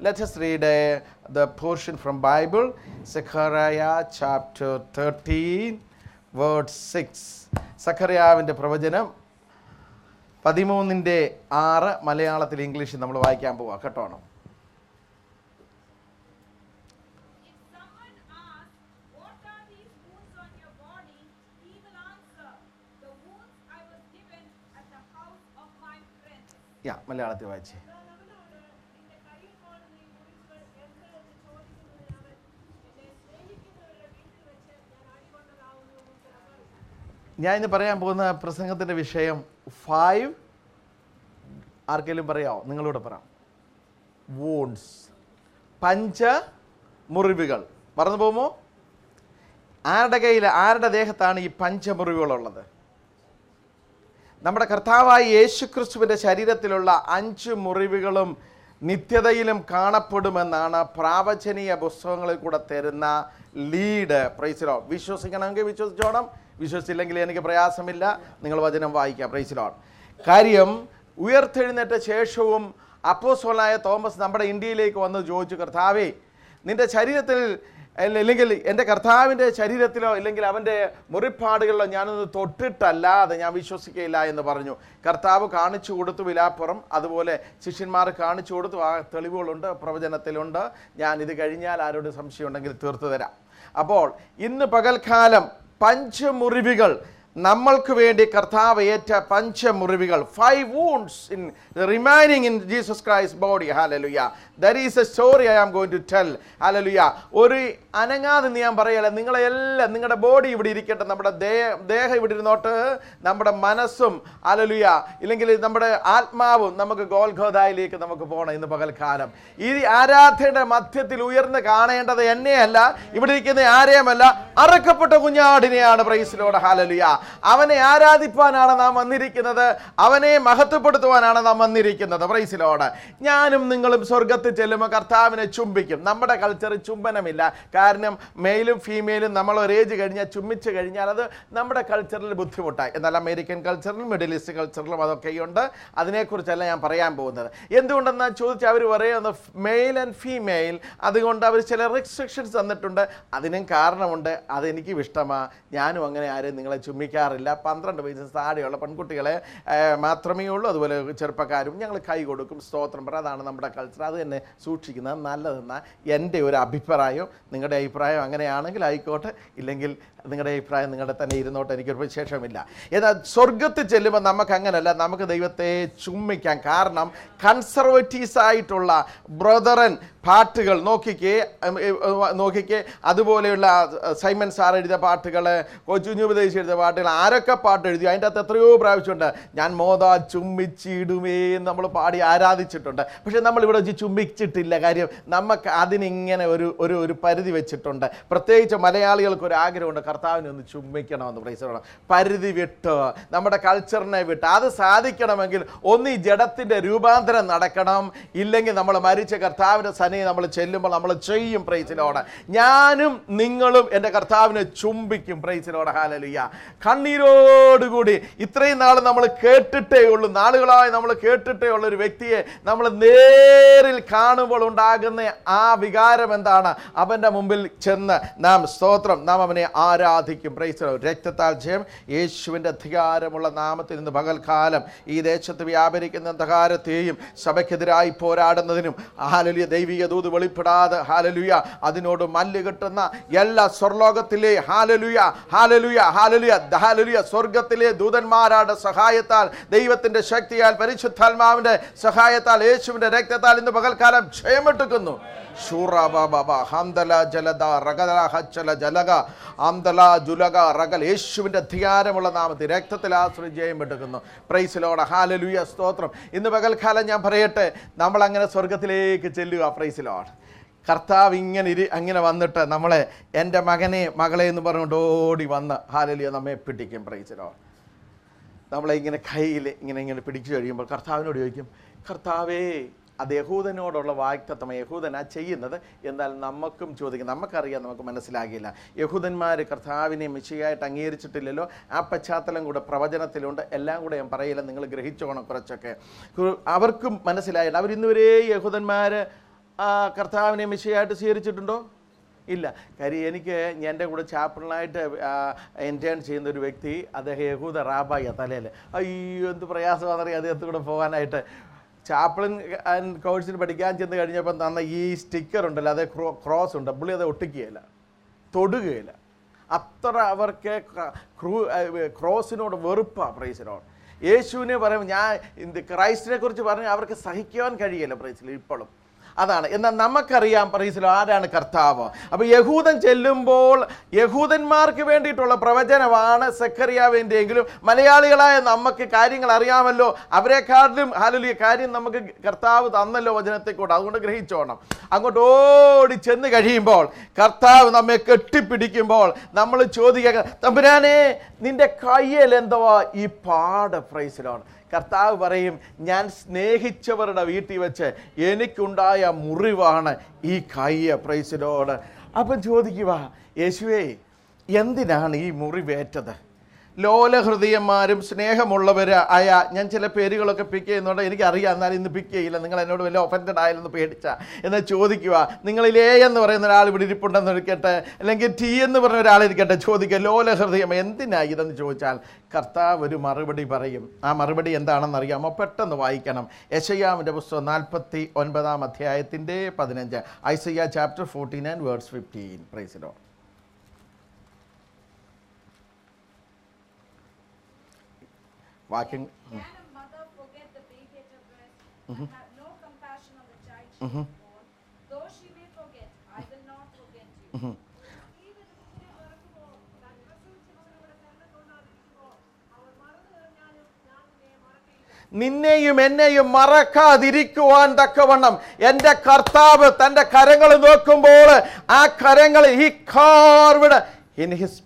Let us read uh, the portion from Bible, Zechariah chapter 13, verse 6. സഖറിയാവിൻ്റെ പ്രവചനം പതിമൂന്നിൻ്റെ ആറ് മലയാളത്തിൽ ഇംഗ്ലീഷിൽ നമ്മൾ വായിക്കാൻ പോവാം കേട്ടോണം If someone asks, What are these wounds on your body? he will answer, The wounds I was given at the house of my friends. യാ മലയാളത്തിൽ വായിച്ചേ ഞാൻ അവനോട് നിന്റെ കയ്യിൽ കാണുന്ന ഈ മുറിവുകൾ എന്ത് എന്ന് ചോദിക്കുന്നതിന് അവൻ എന്നെ സ്നേഹിക്കുന്നവരുടെ വീട്ടിൽ വെച്ച് ഞാൻ അടികൊണ്ടതാവുന്നു എന്ന് ഉത്തരം പറഞ്ഞു. ഞാൻ ഇന്ന് പറയാൻ പോകുന്ന പ്രസംഗത്തിൻ്റെ വിഷയം ഫൈവ് ആർക്കെങ്കിലും പറയാമോ നിങ്ങളോട് പറയാം വൂൺസ് പഞ്ച മുറിവുകൾ മറന്നു പോകുമോ ആരുടെ കയ്യിൽ ആരുടെ ദേഹത്താണ് ഈ പഞ്ചമുറിവുകളുള്ളത് നമ്മുടെ കർത്താവായ യേശുക്രിസ്തുവിൻ്റെ ശരീരത്തിലുള്ള അഞ്ച് മുറിവുകളും നിത്യതയിലും കാണപ്പെടുമെന്നാണ് പ്രാവചനീയ പുസ്തകങ്ങളിൽ കൂടെ തരുന്ന ലീഡ് പ്രൈസിലോ വിശ്വസിക്കണമെങ്കിൽ വിശ്വസിച്ചോണം വിശ്വസിച്ചില്ലെങ്കിൽ എനിക്ക് പ്രയാസമില്ല നിങ്ങൾ വചനം വായിക്കാം പ്രൈസിലോൺ കാര്യം ഉയർത്തെഴുന്നേറ്റ ശേഷവും അപ്പോസ്വലായ തോമസ് നമ്മുടെ ഇന്ത്യയിലേക്ക് വന്ന് ചോദിച്ചു കർത്താവേ നിന്റെ ശരീരത്തിൽ അല്ല- അല്ലെങ്കിൽ എൻ്റെ കർത്താവിൻ്റെ ശരീരത്തിലോ ഇല്ലെങ്കിൽ അവൻ്റെ മുറിപ്പാടുകളിലോ ഞാനൊന്ന് തൊട്ടിട്ടല്ലാതെ ഞാൻ വിശ്വസിക്കുകയില്ല എന്ന് പറഞ്ഞു കർത്താവ് കാണിച്ചു കൊടുത്തു വിലാപ്പുറം അതുപോലെ ശിഷ്യന്മാർ കാണിച്ചു കൊടുത്തു ആ തെളിവുകളുണ്ട് പ്രവചനത്തിലുണ്ട് ഞാൻ ഇത് കഴിഞ്ഞാൽ ആരോട് സംശയം ഉണ്ടെങ്കിൽ തീർത്തു തരാം അപ്പോൾ ഇന്ന് പകൽക്കാലം പഞ്ചമുറിവുകൾ നമ്മൾക്ക് വേണ്ടി കർത്താവ് ഏറ്റ പഞ്ചമുറിവുകൾ five wounds in remaining in Jesus Christ body hallelujah there is a story I am going to tell hallelujah ഒരു അനങ്ങാതെ എന്ന് ഞാൻ പറയല നിങ്ങളെല്ലാം നിങ്ങളുടെ ബോഡി ഇവിടെ ഇരിക്കട്ടെ നമ്മുടെ ദേ- ദേഹം ഇവിടെ ഇരുന്നോട്ട് നമ്മുടെ മനസ്സും ഹാലലുയ ഇല്ലെങ്കിൽ നമ്മുടെ ആത്മാവും നമുക്ക് ഗോൽഖോദായിലേക്ക് നമുക്ക് പോകണം ഇന്ന് പകൽക്കാലം ഈ ആരാധനയുടെ മധ്യത്തിൽ ഉയർന്ന് കാണേണ്ടത് എന്നെയല്ല ഇവിടെ ഇരിക്കുന്ന ആരെയുമല്ല അറക്കപ്പെട്ട കുഞ്ഞാടിനെയാണ് പ്രൈസിലോട് ഹാലലുയ അവനെ ആരാധിപ്പാനാണ് നാം വന്നിരിക്കുന്നത് അവനെ മഹത്വപ്പെടുത്തുവാനാണ് നാം വന്നിരിക്കുന്നത് പ്രൈസിലോട് ഞാനും നിങ്ങളും സ്വർഗത്തിൽ ചെല്ലുമ്പോൾ കർത്താവിനെ ചുംബിക്കും നമ്മുടെ കൾച്ചർ ചുംബനമില്ല കാരണം മെയിലും ഫീമെയിലും നമ്മൾ ഒരു ഏജ് കഴിഞ്ഞാൽ ചുംബിച്ച് കഴിഞ്ഞാൽ അത് നമ്മുടെ കൾച്ചറിൽ ബുദ്ധിമുട്ടായി എന്നാൽ അമേരിക്കൻ കൾച്ചറിലും മിഡിൽ ഈസ്റ്റ് കൾച്ചറിലും അതൊക്കെയുണ്ട് അതിനെക്കുറിച്ചല്ല ഞാൻ പറയാൻ പോകുന്നത് എന്തുകൊണ്ടെന്ന് ചോദിച്ചാൽ അവർ പറയുന്നത് മെയിൽ ആൻഡ് ഫീമെയിൽ അതുകൊണ്ട് അവർ ചില റെസ്ട്രിക്ഷൻസ് തന്നിട്ടുണ്ട് അതിനും കാരണമുണ്ട് അതെനിക്കും ഇഷ്ടമാണ് ഞാനും അങ്ങനെ ആരെയും നിങ്ങളെ ചുംബിക്കാറില്ല പന്ത്രണ്ട് വയസ്സ് താഴെയുള്ള പെൺകുട്ടികളെ ആ, മാത്രമേ ഉള്ളൂ അതുപോലെ ചെറുപ്പക്കാരും ഞങ്ങൾ കൈ കൊടുക്കും സ്തോത്രം പറ അതാണ് നമ്മുടെ കൾച്ചർ അത് തന്നെ സൂക്ഷിക്കുന്നത് നല്ലതെന്ന എൻ്റെ ഒരു അഭിപ്രായം നിങ്ങളുടെ അഭിപ്രായം അങ്ങനെയാണെങ്കിൽ ആയിക്കോട്ടെ ഇല്ലെങ്കിൽ നിങ്ങളുടെ അഭിപ്രായം നിങ്ങളുടെ തന്നെ ഇരുന്നോട്ടെ എനിക്കൊരു വിശേഷമില്ല എന്നാൽ സ്വർഗത്തിൽ ചെല്ലുമ്പോൾ നമുക്ക് അങ്ങനല്ല നമുക്ക് ദൈവത്തെ ചുമ്മിക്കാം കാരണം കൺസർവേറ്റീവ്സ് ആയിട്ടുള്ള ബ്രദറൻ പാട്ടുകൾ നോക്കിക്കേ ഉം, ഏ, ഏ, നോക്കിക്കേ അതുപോലെയുള്ള ആ, സൈമൺ സാർ എഴുതിയ പാട്ടുകൾ കൊച്ചുഞ്ഞുപദേശി എഴുതിയ പാട്ടുകൾ ആരൊക്കെ പാട്ട് എഴുതി അതിൻ്റെ അകത്ത് എത്രയോ പ്രാവശ്യമുണ്ട് ഞാൻ മോദ ചുംബിച്ചിടുമേ എന്ന് നമ്മൾ പാടി ആരാധിച്ചിട്ടുണ്ട് പക്ഷെ നമ്മൾ ഇവിടെ വെച്ച് ചുംബിച്ചിട്ടില്ല കാര്യം നമുക്ക് അതിനിങ്ങനെ ഒരു ഒരു ഒരു പരിധി വെച്ചിട്ടുണ്ട് പ്രത്യേകിച്ച് മലയാളികൾക്ക് ഒരു ആഗ്രഹമുണ്ട് കർത്താവിനെ ഒന്ന് ചുംബിക്കണമെന്ന് പ്രൈസ് പരിധി വിട്ട് നമ്മുടെ കൾച്ചറിനെ വിട്ട് അത് സാധിക്കണമെങ്കിൽ ഒന്ന് ഈ ജഡത്തിൻ്റെ രൂപാന്തരം നടക്കണം ഇല്ലെങ്കിൽ നമ്മൾ മരിച്ച കർത്താവിൻ്റെ സനി നമ്മൾ ചെല്ലുമ്പോൾ നമ്മൾ ചെയ്യും പ്രൈസിലോടെ ഞാനും നിങ്ങളും എൻ്റെ കർത്താവിനെ ചുംബിക്കും പ്രൈസിലോടെ ഹാലലുയ്യ കണ്ണീരോടുകൂടി ഇത്രയും നാൾ നമ്മൾ കേട്ടിട്ടേ ഉള്ളൂ നാളുകളായി നമ്മൾ കേട്ടിട്ടേ ഉള്ള ഒരു വ്യക്തിയെ നമ്മൾ നേരിൽ കാണുമ്പോൾ ഉണ്ടാകുന്ന ആ വികാരം എന്താണ് അവൻ്റെ മുമ്പിൽ ചെന്ന് നാം സ്തോത്രം നാം അവനെ ആരാധിക്കും പ്രൈസലോ രക്തത്താൽ ജയം യേശുവിൻ്റെ അധികാരമുള്ള നാമത്തിൽ നിന്ന് പകൽക്കാലം ഈ ദേശത്ത് വ്യാപരിക്കുന്ന അന്ധകാരത്തെയും സഭയ്ക്കെതിരായി പോരാടുന്നതിനും ഹാലലുയ ദൈവിക ദൂത് വെളിപ്പെടാതെ ഹാലലുയ അതിനോട് മല്ല് കെട്ടുന്ന എല്ലാ സ്വർലോകത്തിലെ ഹാലലുയ ഹാലലുയ ഹാലലുയ ഹാലലുയ സ്വർഗത്തിലെ ദൂതന്മാരുടെ സഹായത്താൽ ദൈവത്തിന്റെ ശക്തിയാൽ പരിശുദ്ധാത്മാവിന്റെ സഹായത്താൽ യേശുവിന്റെ രക്തത്താൽ ഇന്ന് പകൽക്കാലം ക്ഷയമെടുക്കുന്നു ശൂറാബാബ ഹംദല ജലദ റഗല ഹച്ചല ജലക അംദല ജുലക റഗൽ യേശുവിൻ്റെ അധികാരമുള്ള നാമത്തിൽ രക്തത്തിൽ ആശ്രയം ജയം എടുക്കുന്നു പ്രൈസിലോട് ഹാലലുയ സ്തോത്രം ഇന്ന് പകൽക്കാലം ഞാൻ പറയട്ടെ നമ്മൾ അങ്ങനെ സ്വർഗത്തിലേക്ക് ചെല്ലുക പ്രൈസിലോട് കർത്താവ് ഇങ്ങനെ ഇരി അങ്ങനെ വന്നിട്ട് നമ്മളെ എൻ്റെ മകനെ മകളെ എന്ന് പറഞ്ഞുകൊണ്ട് ഓടി വന്ന് ഹാലലിയ നമ്മെ പിടിക്കും പ്രൈസിലോട് നമ്മളെ ഇങ്ങനെ കയ്യിൽ ഇങ്ങനെ ഇങ്ങനെ പിടിച്ചു കഴിയുമ്പോൾ കർത്താവിനോട് ചോദിക്കും കർത്താവേ അത് യഹൂദനോടുള്ള വാക്തത്വം യഹൂദനാ ചെയ്യുന്നത് എന്നാൽ നമുക്കും ചോദിക്കും നമുക്കറിയാം നമുക്ക് മനസ്സിലാകില്ല യഹൂദന്മാർ കർത്താവിനെ മിശയായിട്ട് അംഗീകരിച്ചിട്ടില്ലല്ലോ ആ പശ്ചാത്തലം കൂടെ പ്രവചനത്തിലുണ്ട് എല്ലാം കൂടെ ഞാൻ പറയില്ല നിങ്ങൾ ഗ്രഹിച്ചോണം കുറച്ചൊക്കെ കു- അവർക്കും മനസ്സിലായില്ല അവർ ഇന്നുവരെ യഹൂദന്മാർ ആ, കർത്താവിനെ മിശയായിട്ട് സ്വീകരിച്ചിട്ടുണ്ടോ ഇല്ല കാര്യം എനിക്ക് എൻ്റെ കൂടെ ചാപ്പിളിനായിട്ട് എൻറ്റേൺ ചെയ്യുന്ന ഒരു വ്യക്തി അദ്ദേഹം യഹൂദ റാബായ തലയിൽ അയ്യോ എന്ത് പ്രയാസമാണെന്നറിയാം അദ്ദേഹത്ത് കൂടെ പോകാനായിട്ട് ചാപ്പിളിൻ കോഴ്സിന് പഠിക്കാൻ ചെന്ന് കഴിഞ്ഞപ്പം തന്ന ഈ സ്റ്റിക്കർ ഉണ്ടല്ലോ അത് ക്രോ ക്രോസ് ഉണ്ട് പുള്ളി അത് ഒട്ടിക്കുകയില്ല തൊടുകയില്ല അത്ര അവർക്ക് ക്ര- ക്രൂ ഏഹ് ക്രോസിനോട് വെറുപ്പാണ് പ്രൈസിനോട് യേശുവിനെ പറയും ഞാൻ ഇത് ക്രൈസ്റ്റിനെ കുറിച്ച് പറഞ്ഞാൽ അവർക്ക് സഹിക്കുവാൻ കഴിയില്ല പ്രൈസിൽ ഇപ്പോഴും അതാണ് എന്നാൽ നമുക്കറിയാം പ്രൈസിലോ ആരാണ് കർത്താവ് അപ്പോൾ യഹൂദൻ ചെല്ലുമ്പോൾ യഹൂദന്മാർക്ക് വേണ്ടിയിട്ടുള്ള പ്രവചനമാണ് സെക്കറിയാവിൻ്റെ എങ്കിലും മലയാളികളായ നമുക്ക് കാര്യങ്ങൾ അറിയാമല്ലോ അവരെക്കാട്ടിലും ഹാലലിയ കാര്യം നമുക്ക് കർത്താവ് തന്നല്ലോ വചനത്തെ കൂടെ അതുകൊണ്ട് ഗ്രഹിച്ചോണം അങ്ങോട്ട് ഓടി ചെന്ന് കഴിയുമ്പോൾ കർത്താവ് നമ്മെ കെട്ടിപ്പിടിക്കുമ്പോൾ നമ്മൾ ചോദിക്കുക തമ്പുരാനെ നിന്റെ കയ്യിൽ എന്തുവാ ഈ പാട് പ്രൈസിലാണ് കർത്താവ് പറയും ഞാൻ സ്നേഹിച്ചവരുടെ വീട്ടിൽ വെച്ച് എനിക്കുണ്ടായ മുറിവാണ് ഈ കയ്യ പ്രൈസിനോട് അപ്പം ചോദിക്കുക യേശുവേ എന്തിനാണ് ഈ മുറിവേറ്റത് ലോലഹൃദയന്മാരും സ്നേഹമുള്ളവർ ആയ ഞാൻ ചില പേരുകളൊക്കെ പിക്ക് ചെയ്യുന്നുണ്ട് എനിക്കറിയാം എന്നാലും ഇന്ന് പിക്ക് ചെയ്യില്ല നിങ്ങൾ എന്നോട് വല്ല ഒഫൻഡഡ് ആയാലെന്ന് പേടിച്ച എന്നാൽ ചോദിക്കുക നിങ്ങളിലേ എന്ന് പറയുന്ന ഒരാൾ ഇവിടെ ഇരിപ്പുണ്ടെന്ന് ഇരിക്കട്ടെ അല്ലെങ്കിൽ ടി എന്ന് പറഞ്ഞ ഒരാൾ ഇരിക്കട്ടെ ചോദിക്കുക ലോലഹൃദയം എന്തിനാ ഇതെന്ന് ചോദിച്ചാൽ കർത്താവ് ഒരു മറുപടി പറയും ആ മറുപടി എന്താണെന്ന് അറിയാമോ പെട്ടെന്ന് വായിക്കണം യശയാമിൻ്റെ പുസ്തകം നാൽപ്പത്തി ഒൻപതാം അധ്യായത്തിൻ്റെ പതിനഞ്ച് Isaiah chapter fourteen and words fifteen praise the lord വാക്യം Can a mother forget the baby at her breast and have no compassion on the child she has born? Though she may forget, I will not forget you. ഈ വിധത്തിനെ മറക്കുമോ? താൻ പ്രസവിച്ചവരുടെ കരുണ തോന്നാതിരിക്കുമോ? അവർ മറന്നു കഴിഞ്ഞാലും ഞാൻ നിന്നെ മറക്കയില്ല. നിന്നെയും എന്നെയും മറക്കാതിരിക്കുവാൻ തക്കവണ്ണം എൻ്റെ കർത്താവ് തൻ്റെ കരങ്ങൾ നോക്കുമ്പോൾ ആ കരങ്ങൾ ഈ കാർവിഡ് ഇൻ ഹിസ്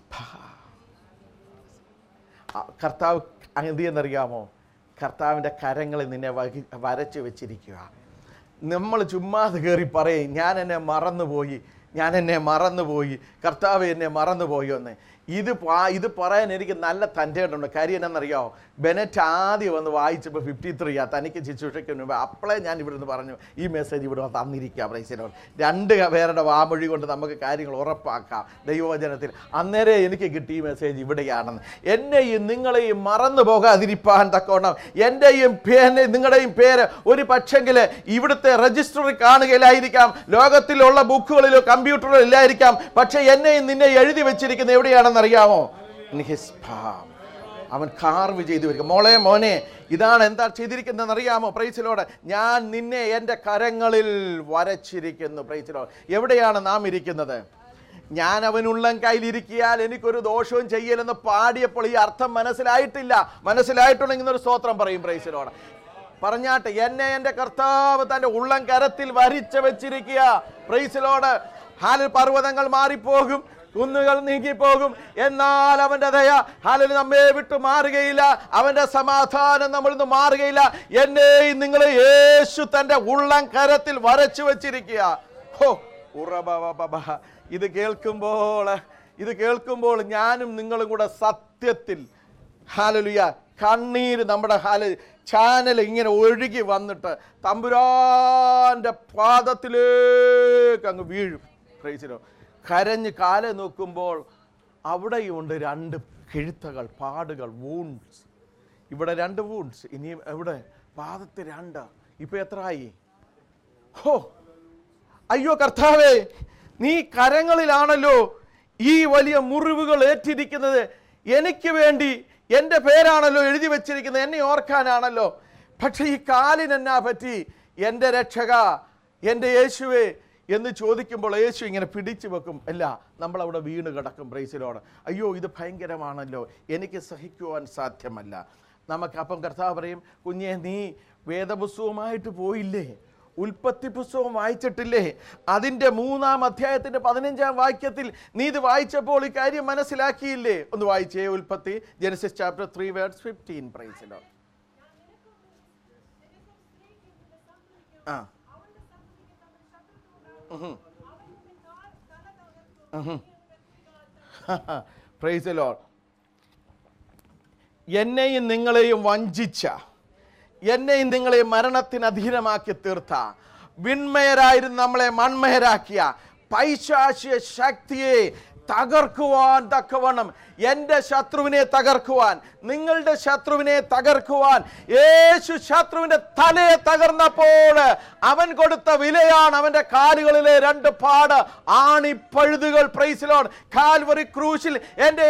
കർത്താവ് എന്ത് ചെയ്യുന്നറിയാമോ കർത്താവിൻ്റെ കരങ്ങളിൽ നിന്നെ വഹി വരച്ചു വെച്ചിരിക്കുക നമ്മൾ ചുമ്മാതെ കയറി പറയും ഞാൻ എന്നെ മറന്നുപോയി ഞാൻ എന്നെ മറന്നുപോയി കർത്താവ് എന്നെ മറന്നുപോയി എന്ന് ഇത് പാ ഇത് പറയാൻ എനിക്ക് നല്ല തൻ്റെ ഉണ്ട് കാര്യം എന്നാണെന്നറിയാമോ ബെനറ്റ് ആദ്യം വന്ന് വായിച്ചപ്പോൾ ഫിഫ്റ്റി ത്രീ ആ തനിക്ക് ശുശ്രൂഷയ്ക്ക് മുമ്പ് അപ്പോഴേ ഞാൻ ഇവിടുന്ന് പറഞ്ഞു ഈ മെസ്സേജ് ഇവിടെ തന്നിരിക്കുക പ്രൈസിനോട് രണ്ട് പേരുടെ വാമൊഴി കൊണ്ട് നമുക്ക് കാര്യങ്ങൾ ഉറപ്പാക്കാം ദൈവവചനത്തിൽ അന്നേരെ എനിക്ക് കിട്ടിയ ഈ മെസ്സേജ് ഇവിടെയാണെന്ന് എന്നെയും നിങ്ങളെയും മറന്നു പോകാതിരിപ്പാൻ തക്കോണം എൻ്റെയും പേര് നിങ്ങളുടെയും പേര് ഒരു പക്ഷെങ്കിൽ ഇവിടുത്തെ രജിസ്റ്ററിൽ കാണുകയില്ലായിരിക്കാം ലോകത്തിലുള്ള ബുക്കുകളിലോ കമ്പ്യൂട്ടറിലോ ഇല്ലായിരിക്കാം പക്ഷേ എന്നെയും നിന്നെ എഴുതി വെച്ചിരിക്കുന്നത് എവിടെയാണെന്നറിയാമോ In his palm. അവൻ കാർവ് ചെയ്തു വരിക മോളെ മോനെ ഇതാണ് എന്താ ചെയ്തിരിക്കുന്നതെന്ന് അറിയാമോ പ്രൈസിലോട് ഞാൻ നിന്നെ എൻ്റെ കരങ്ങളിൽ വരച്ചിരിക്കുന്നു പ്രൈസിലോട് എവിടെയാണ് നാം ഇരിക്കുന്നത് ഞാൻ അവനുള്ളം കയ്യിലിരിക്കിയാൽ എനിക്കൊരു ദോഷവും ചെയ്യലെന്ന് പാടിയപ്പോൾ ഈ അർത്ഥം മനസ്സിലായിട്ടില്ല മനസ്സിലായിട്ടുണ്ടെങ്കിൽ ഒരു സ്തോത്രം പറയും പ്രൈസിലോട് പറഞ്ഞാട്ടെ എന്നെ എൻ്റെ കർത്താവ് തൻ്റെ ഉള്ളം കരത്തിൽ വരിച്ചു വെച്ചിരിക്കുക പ്രൈസിലോട് ഹാലിൽ പർവ്വതങ്ങൾ മാറിപ്പോകും കുന്നുകൾ നീങ്ങിപ്പോകും എന്നാൽ അവന്റെ ദയ ഹാലിൽ നമ്മെ വിട്ടു മാറുകയില്ല അവന്റെ സമാധാനം നമ്മളിൽ നിന്ന് മാറുകയില്ല എന്നെയും നിങ്ങളെ യേശു തന്റെ ഉള്ളം കരത്തിൽ വരച്ചു വെച്ചിരിക്കുക ഹോ ഉറബബബബ. ഇത് കേൾക്കുമ്പോൾ ഇത് കേൾക്കുമ്പോൾ ഞാനും നിങ്ങളും കൂടെ സത്യത്തിൽ ഹാലലുയ കണ്ണീര് നമ്മുടെ ഹാല ചാനൽ ഇങ്ങനെ ഒഴുകി വന്നിട്ട് തമ്പുരാന്റെ പാദത്തിലേക്ക് അങ്ങ് വീഴും പ്രൈസിലോ കരഞ്ഞ് കാലെ നോക്കുമ്പോൾ അവിടെയുണ്ട് രണ്ട് കിഴുത്തകൾ പാടുകൾ വൂൺസ് ഇവിടെ രണ്ട് വൂൺസ് ഇനി എവിടെ പാദത്തിൽ രണ്ട് ഇപ്പൊ എത്രയായി ഹോ അയ്യോ കർത്താവേ നീ കരങ്ങളിലാണല്ലോ ഈ വലിയ മുറിവുകൾ ഏറ്റിരിക്കുന്നത് എനിക്ക് വേണ്ടി എൻ്റെ പേരാണല്ലോ എഴുതി വെച്ചിരിക്കുന്നത് എന്നെ ഓർക്കാനാണല്ലോ പക്ഷെ ഈ കാലിനെന്നാ പറ്റി എൻ്റെ രക്ഷക എൻ്റെ യേശുവേ എന്ന് ചോദിക്കുമ്പോൾ യേശു ഇങ്ങനെ പിടിച്ചു വെക്കും അല്ല നമ്മൾ അവിടെ വീണ് കിടക്കും ബ്രേസിലോട് അയ്യോ ഇത് ഭയങ്കരമാണല്ലോ എനിക്ക് സഹിക്കുവാൻ സാധ്യമല്ല നമുക്ക് അപ്പം കർത്താവ് പറയും കുഞ്ഞെ നീ വേദപുസ്തകവുമായിട്ട് പോയില്ലേ ഉൽപ്പത്തി പുസ്തകം വായിച്ചിട്ടില്ലേ അതിൻ്റെ മൂന്നാം അധ്യായത്തിൻ്റെ പതിനഞ്ചാം വാക്യത്തിൽ നീ ഇത് വായിച്ചപ്പോൾ ഈ കാര്യം മനസ്സിലാക്കിയില്ലേ ഒന്ന് വായിച്ചേ ഉൽപ്പത്തി Genesis chapter three words fifteen praise the lord ആ പ്രൈസ് ലോഡ് എന്നെയും നിങ്ങളെയും വഞ്ചിച്ച എന്നെയും നിങ്ങളെയും മരണത്തിന് അധീനമാക്കി തീർത്ത വിൺമയരായിരുന്നു നമ്മളെ മൺമയരാക്കിയ പൈശാചിക ശക്തിയെ തകർക്കുവാൻ തക്കവണ്ണം എൻ്റെ ശത്രുവിനെ തകർക്കുവാൻ നിങ്ങളുടെ ശത്രുവിനെ തകർക്കുവാൻ യേശു ശത്രുവിന്റെ തലയെ തകർന്നപ്പോൾ അവൻ കൊടുത്ത വിലയാണ് അവന്റെ കാലുകളിലെ രണ്ട് പാട് ആണിപ്പഴുതുകൾ പ്രൈസിലോൺ കാൽവറി ക്രൂശിൽ എൻ്റെ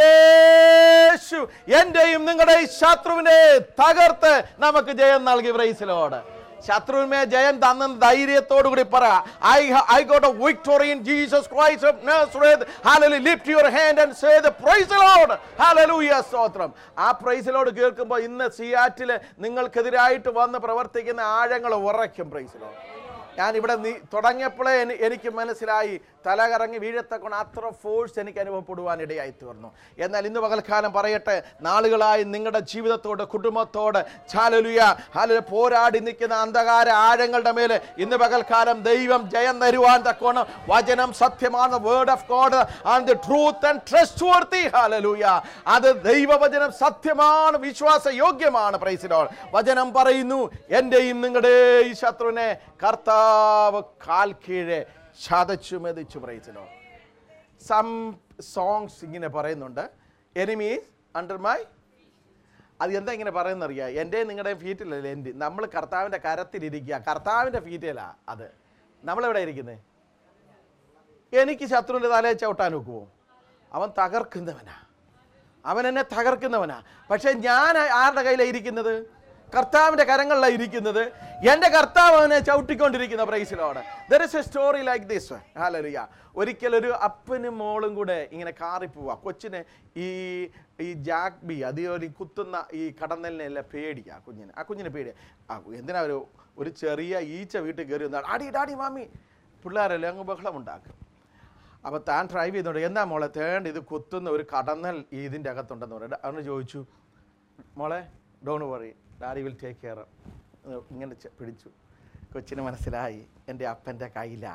യേശു എൻ്റെയും നിങ്ങളുടെയും ശത്രുവിനെ തകർത്ത് നമുക്ക് ജയം നൽകി പ്രൈസിലോട് ശത്രുവിന്മേ ജയം തന്ന ധൈര്യത്തോടു കൂടി പറ I I got a victory in Jesus Christ of Nazareth hallelujah lift your hand and say the praise the lord hallelujah സ്തോത്രം ആ പ്രൈസ് ലോർഡ് കേൾക്കുമ്പോൾ ഇന്ന് സിയാറ്റിൽ നിങ്ങൾക്കെതിരായിട്ട് വന്ന് പ്രവർത്തിക്കുന്ന ആഴങ്ങൾ ഉറയ്ക്കും പ്രൈസ് ലോർഡ് ഞാൻ ഇവിടെ നീ തുടങ്ങിയപ്പോഴേ എനി- എനിക്ക് മനസ്സിലായി തല കറങ്ങി വീഴത്തക്കൊണ്ട് അത്ര ഫോഴ്സ് എനിക്ക് അനുഭവപ്പെടുവാൻ ഇടയായി തീർന്നു എന്നാൽ ഇന്ന് പകൽക്കാലം പറയട്ടെ നാളുകളായി നിങ്ങളുടെ ജീവിതത്തോട് കുടുംബത്തോട് ചാലലുയ ഹാലു പോരാടി നിൽക്കുന്ന അന്ധകാര ആഴങ്ങളുടെ മേലെ ഇന്ന് പകൽക്കാലം ദൈവം ജയം തരുവാൻ തക്കോണം വചനം സത്യമാണ് word of God and the truth and trustworthy hallelujah അത് ദൈവവചനം സത്യമാണ് വിശ്വാസ യോഗ്യമാണ് പ്രൈസിലോൾ വചനം പറയുന്നു എൻ്റെയും നിങ്ങളുടെ ഈ ശത്രുവിനെ കർത്താവ് കാൽ കീഴെ ചതച്ചു മെതിച്ചു പ്രൈസിലോൾ സം സോങ്സ് ഇങ്ങനെ പറയുന്നുണ്ട് എനിമീസ് അണ്ടർ മൈ അത് എന്താ ഇങ്ങനെ പറയുന്നറിയാം എൻ്റെ നിങ്ങളുടെ ഫീറ്റിലല്ലേ എൻ്റെ നമ്മൾ കർത്താവിൻ്റെ കരത്തിലിരിക്കുക കർത്താവിൻ്റെ ഫീറ്റിലാ അത് നമ്മളെവിടെ ഇരിക്കുന്നത് എനിക്ക് ശത്രുവിൻ്റെ തലയെ ചവിട്ടാൻ നോക്കുമോ അവൻ തകർക്കുന്നവനാ അവൻ എന്നെ തകർക്കുന്നവനാ പക്ഷെ ഞാൻ ആരുടെ കയ്യിലാണ് ഇരിക്കുന്നത് കർത്താവിൻ്റെ കരങ്ങളിലാണ് ഇരിക്കുന്നത് എൻ്റെ കർത്താവ് അവനെ ചവിട്ടിക്കൊണ്ടിരിക്കുന്ന praise the lord there is a story like this hallelujah ഒരിക്കലൊരു അപ്പനും മോളും കൂടെ ഇങ്ങനെ കാറി പോവാ കൊച്ചിന് ഈ ഈ ജാക്ക് ബി അത് ഒരു കുത്തുന്ന ഈ കടന്നലിനെല്ലാം പേടിയാ കുഞ്ഞിന് ആ കുഞ്ഞിന് പേടിയാ ആ എന്തിനാ ഒരു ഒരു ചെറിയ ഈച്ച വീട്ടിൽ കയറി വന്നാൽ അടി ഡാഡി മാമി പിള്ളേരല്ലേ അങ്ങ് ബഹളം ഉണ്ടാക്കും അപ്പോൾ താൻ ഡ്രൈവ് ചെയ്യുന്നുണ്ട് എന്താ മോളെ തേണ്ട ഇത് കുത്തുന്ന ഒരു കടന്നൽ ഈ ഇതിൻ്റെ അകത്തുണ്ടെന്ന് പറയുന്നത് അവന് ചോദിച്ചു മോളെ don't worry daddy will take care ഇങ്ങനെ ചെ- പിടിച്ചു കൊച്ചിന് മനസ്സിലായി എൻ്റെ അപ്പൻ്റെ കയ്യിലാ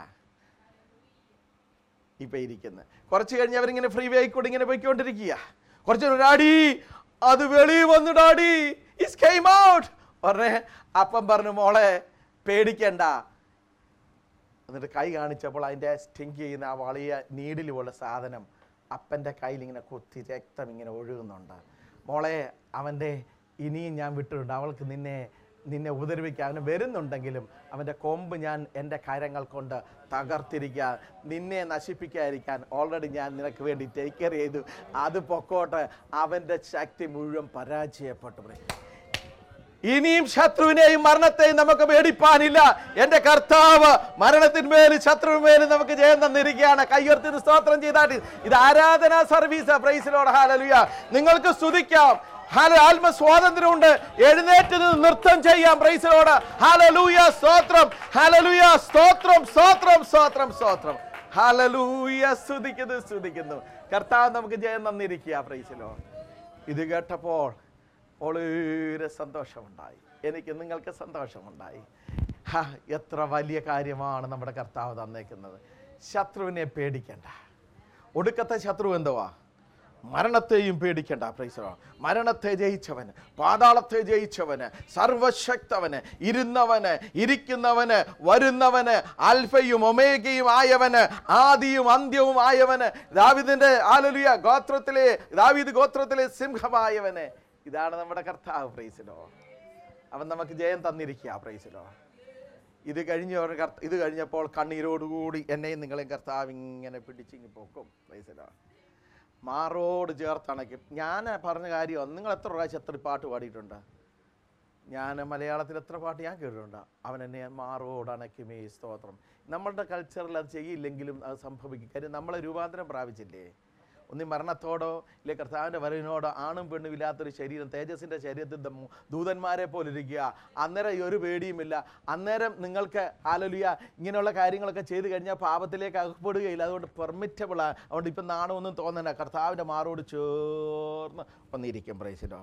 ഇപ്പം ഇരിക്കുന്നത് കുറച്ച് കഴിഞ്ഞ് അവരിങ്ങനെ ഫ്രീ വേ കൂടി ഇങ്ങനെ പോയിക്കൊണ്ടിരിക്കുക കുറച്ച് കഴിഞ്ഞ് ഡാഡി അത് വെളി വന്നു ഡാഡി ഇസ് കെയിം ഔട്ട് പറഞ്ഞേ അപ്പം പറഞ്ഞു മോളെ പേടിക്കണ്ട എന്നിട്ട് കൈ കാണിച്ചപ്പോൾ അതിൻ്റെ സ്റ്റിങ്ക് ചെയ്യുന്ന ആ വലിയ നീഡിൽ പോലെ സാധനം അപ്പൻ്റെ കയ്യിൽ ഇങ്ങനെ കുത്തി രക്തം ഇങ്ങനെ ഒഴുകുന്നുണ്ട് മോളെ അവൻ്റെ ഇനിയും ഞാൻ വിട്ടിട്ടുണ്ട് അവൾക്ക് നിന്നെ നിന്നെ ഉപദ്രവിക്കാൻ അവന് വരുന്നുണ്ടെങ്കിലും അവൻ്റെ കൊമ്പ് ഞാൻ എൻ്റെ കരങ്ങൾ കൊണ്ട് തകർത്തിരിക്കുക നിന്നെ നശിപ്പിക്കാതിരിക്കാൻ ഓൾറെഡി ഞാൻ നിനക്ക് വേണ്ടി ടേക്ക് കെയർ ചെയ്തു അത് പൊക്കോട്ടെ അവൻ്റെ ശക്തി മുഴുവൻ പരാജയപ്പെട്ടു പറയും ഇനിയും ശത്രുവിനെയും മരണത്തെയും നമുക്ക് പേടിപ്പാനില്ല എന്റെ കർത്താവ് മരണത്തിന്മേലും ശത്രുവിന്മേലും നമുക്ക് ജയം തന്നിരിക്കുകയാണ് കയ്യുയർത്തിന് സ്തോത്രം ചെയ്താട്ട് ഇത് ആരാധനാ സർവീസ് പ്രൈസിലോട് ഹാലലുയ നിങ്ങൾക്ക് സ്തുതിക്കാം ഹാല ആത്മ സ്വാതന്ത്ര്യമുണ്ട് എഴുന്നേറ്റ് നിന്ന് നൃത്തം ചെയ്യാം പ്രൈസിലോട് ഹാലലൂയ സ്തോത്രം ഹാലലൂയ സ്തോത്രം സ്തോത്രം സ്തോത്രം സ്തോത്രം ഹാലലൂയ സ്തുതിക്കുന്നു സ്തുതിക്കുന്നു കർത്താവ് നമുക്ക് ജയം തന്നിരിക്കുക പ്രൈസിലോ ഇത് കേട്ടപ്പോൾ വളരെ സന്തോഷമുണ്ടായി എനിക്ക് നിങ്ങൾക്ക് സന്തോഷമുണ്ടായി ഹാ എത്ര വലിയ കാര്യമാണ് നമ്മുടെ കർത്താവ് തന്നേക്കുന്നത് ശത്രുവിനെ പേടിക്കണ്ട ഒടുക്കത്തെ ശത്രു എന്തുവാ മരണത്തെയും പേടിക്കണ്ട പ്രൈസറോ മരണത്തെ ജയിച്ചവന് പാതാളത്തെ ജയിച്ചവന് സർവശക്തവന് ഇരുന്നവന് ഇരിക്കുന്നവന് വരുന്നവന് ആൽഫയും ഒമേഗയും ആയവന് ആദിയും അന്ത്യവും ആയവന് ദാവിദിന്റെ ആലലിയ ഗോത്രത്തിലെ ദാവീദ് ഗോത്രത്തിലെ സിംഹമായവന് ഇതാണ് നമ്മുടെ കർത്താവ് പ്രൈസിലോ അവൻ നമുക്ക് ജയം തന്നിരിക്കുക പ്രൈസിലോ ഇത് കഴിഞ്ഞ ഒരു കർത്ത ഇത് കഴിഞ്ഞപ്പോൾ കണ്ണീരോടുകൂടി എന്നെയും നിങ്ങളെയും കർത്താവ് ഇങ്ങനെ പിടിച്ചിങ്ങി പൊക്കും പ്രൈസിലോ മാറോട് ചേർത്തണയ്ക്കും ഞാൻ പറഞ്ഞ കാര്യം നിങ്ങൾ എത്ര പ്രാവശ്യം എത്ര പാട്ട് പാടിയിട്ടുണ്ട് ഞാൻ മലയാളത്തിൽ എത്ര പാട്ട് ഞാൻ കേട്ടിട്ടുണ്ട് അവൻ എന്നെ മാറോട് അണയ്ക്കുമേ സ്തോത്രം നമ്മളുടെ കൾച്ചറിൽ അത് ചെയ്യില്ലെങ്കിലും അത് സംഭവിക്കും കാര്യം നമ്മളെ രൂപാന്തരം പ്രാപിച്ചില്ലേ ഒന്നി മരണത്തോടോ ഇല്ലെ കർത്താവിൻ്റെ വരവിനോടോ ആണും പെണ്ണും ഇല്ലാത്തൊരു ശരീരം തേജസ്സിൻ്റെ ശരീരത്തിൽ ദം- ദൂതന്മാരെ പോലെ ഇരിക്കുക അന്നേരം ഈ ഒരു പേടിയുമില്ല അന്നേരം നിങ്ങൾക്ക് ആലോലിയ ഇങ്ങനെയുള്ള കാര്യങ്ങളൊക്കെ ചെയ്ത് കഴിഞ്ഞാൽ പാപത്തിലേക്ക് അകപ്പെടുകയില്ല അതുകൊണ്ട് പെർമിറ്റബിളാണ് അതുകൊണ്ട് ഇപ്പം നാണമൊന്നും തോന്നണ്ട കർത്താവിൻ്റെ മാറോട് ചേർന്ന് വന്നിരിക്കും പ്രൈസിലോ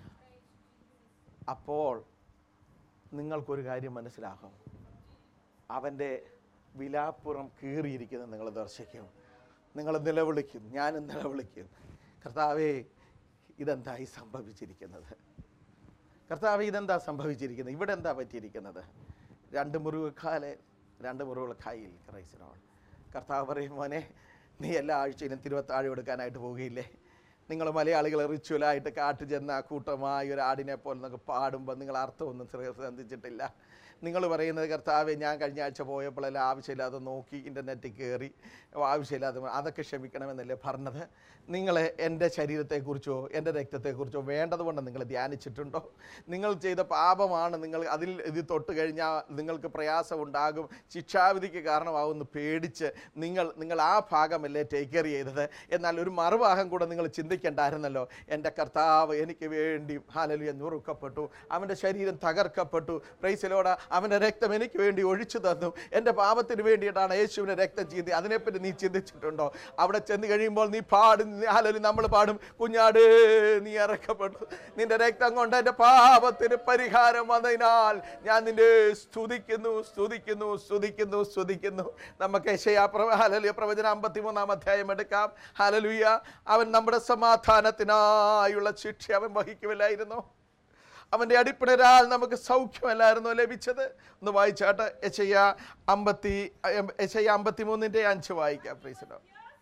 അപ്പോൾ നിങ്ങൾക്കൊരു കാര്യം മനസ്സിലാകും അവൻ്റെ വിലാപ്പുറം കീറിയിരിക്കുന്നത് നിങ്ങൾ ദർശിക്കും നിങ്ങൾ നിലവിളിക്കും ഞാനും നിലവിളിക്കും കർത്താവേ ഇതെന്തായി സംഭവിച്ചിരിക്കുന്നത് കർത്താവ് ഇതെന്താ സംഭവിച്ചിരിക്കുന്നത് ഇവിടെ എന്താ പറ്റിയിരിക്കുന്നത് രണ്ട് മുറിവുക്കാലെ രണ്ട് മുറിവുകൾ കയ്യിൽ ക്രൈസിനോട് കർത്താവ് പറയും മോനെ നീ എല്ലാ ആഴ്ചയിലും തിരുവത്താഴം എടുക്കാനായിട്ട് പോവുകയില്ലേ നിങ്ങൾ മലയാളികൾ റിച്വലായിട്ട് കാട്ടു ചെന്ന കൂട്ടമായി ഒരു ആടിനെ പോലെ നമുക്ക് പാടുമ്പോൾ നിങ്ങൾ അർത്ഥമൊന്നും ശ്രദ്ധിച്ചിട്ടില്ല നിങ്ങൾ പറയുന്നത് കർത്താവെ ഞാൻ കഴിഞ്ഞ ആഴ്ച പോയപ്പോഴെല്ലാം ആവശ്യമില്ലാതെ നോക്കി ഇൻ്റർനെറ്റിൽ കയറി ആവശ്യമില്ലാതെ അതൊക്കെ ക്ഷമിക്കണമെന്നല്ലേ പറഞ്ഞത് നിങ്ങൾ എൻ്റെ ശരീരത്തെക്കുറിച്ചോ എൻ്റെ രക്തത്തെക്കുറിച്ചോ വേണ്ടതുകൊണ്ട് നിങ്ങൾ ധ്യാനിച്ചിട്ടുണ്ടോ നിങ്ങൾ ചെയ്ത പാപമാണ് നിങ്ങൾ അതിൽ ഇത് തൊട്ട് കഴിഞ്ഞാൽ നിങ്ങൾക്ക് പ്രയാസം ഉണ്ടാകും ശിക്ഷാവിധിക്ക് കാരണമാകുമെന്ന് പേടിച്ച് നിങ്ങൾ നിങ്ങൾ ആ ഭാഗമല്ലേ ടേക്ക് കെയർ ചെയ്തത് എന്നാൽ ഒരു മറുഭാഗം കൂടെ നിങ്ങൾ ചിന്തിക്കേണ്ടായിരുന്നല്ലോ എൻ്റെ കർത്താവ് എനിക്ക് വേണ്ടി ഹാലലിയ ഞുറുക്കപ്പെട്ടു അവൻ്റെ ശരീരം തകർക്കപ്പെട്ടു പ്രൈസിലോട് അവൻ്റെ രക്തം എനിക്ക് വേണ്ടി ഒഴിച്ചു തന്നു എൻ്റെ പാപത്തിന് വേണ്ടിയിട്ടാണ് യേശുവിൻ്റെ രക്തം ചീന്തി അതിനെപ്പറ്റി നീ ചിന്തിച്ചിട്ടുണ്ടോ അവിടെ ചെന്ന് കഴിയുമ്പോൾ നീ പാടും ഹാലലി നമ്മൾ പാടും കുഞ്ഞാട് നീ ഇറക്കപ്പെട്ടു നിന്റെ രക്തം കൊണ്ട് എൻ്റെ പാപത്തിന് പരിഹാരം വന്നതിനാൽ ഞാൻ നിന്നെ സ്തുതിക്കുന്നു സ്തുതിക്കുന്നു സ്തുതിക്കുന്നു സ്തുതിക്കുന്നു നമുക്ക് യശയാ പ്രവ ഹലലിയ പ്രവചനം അമ്പത്തിമൂന്നാം അധ്യായം എടുക്കാം ഹലലുയ അവൻ നമ്മുടെ സമാധാനത്തിനായുള്ള ശിക്ഷ അവൻ വഹിക്കുമില്ലായിരുന്നു അവൻ്റെ അടിപ്പിണരാൽ നമുക്ക് സൗഖ്യമല്ലായിരുന്നു ലഭിച്ചത് ഒന്ന് വായിച്ചാട്ട് യശയ്യ അമ്പത്തി യശയ്യ അമ്പത്തി മൂന്നിൻ്റെ അഞ്ച് വായിക്കാം praise the lord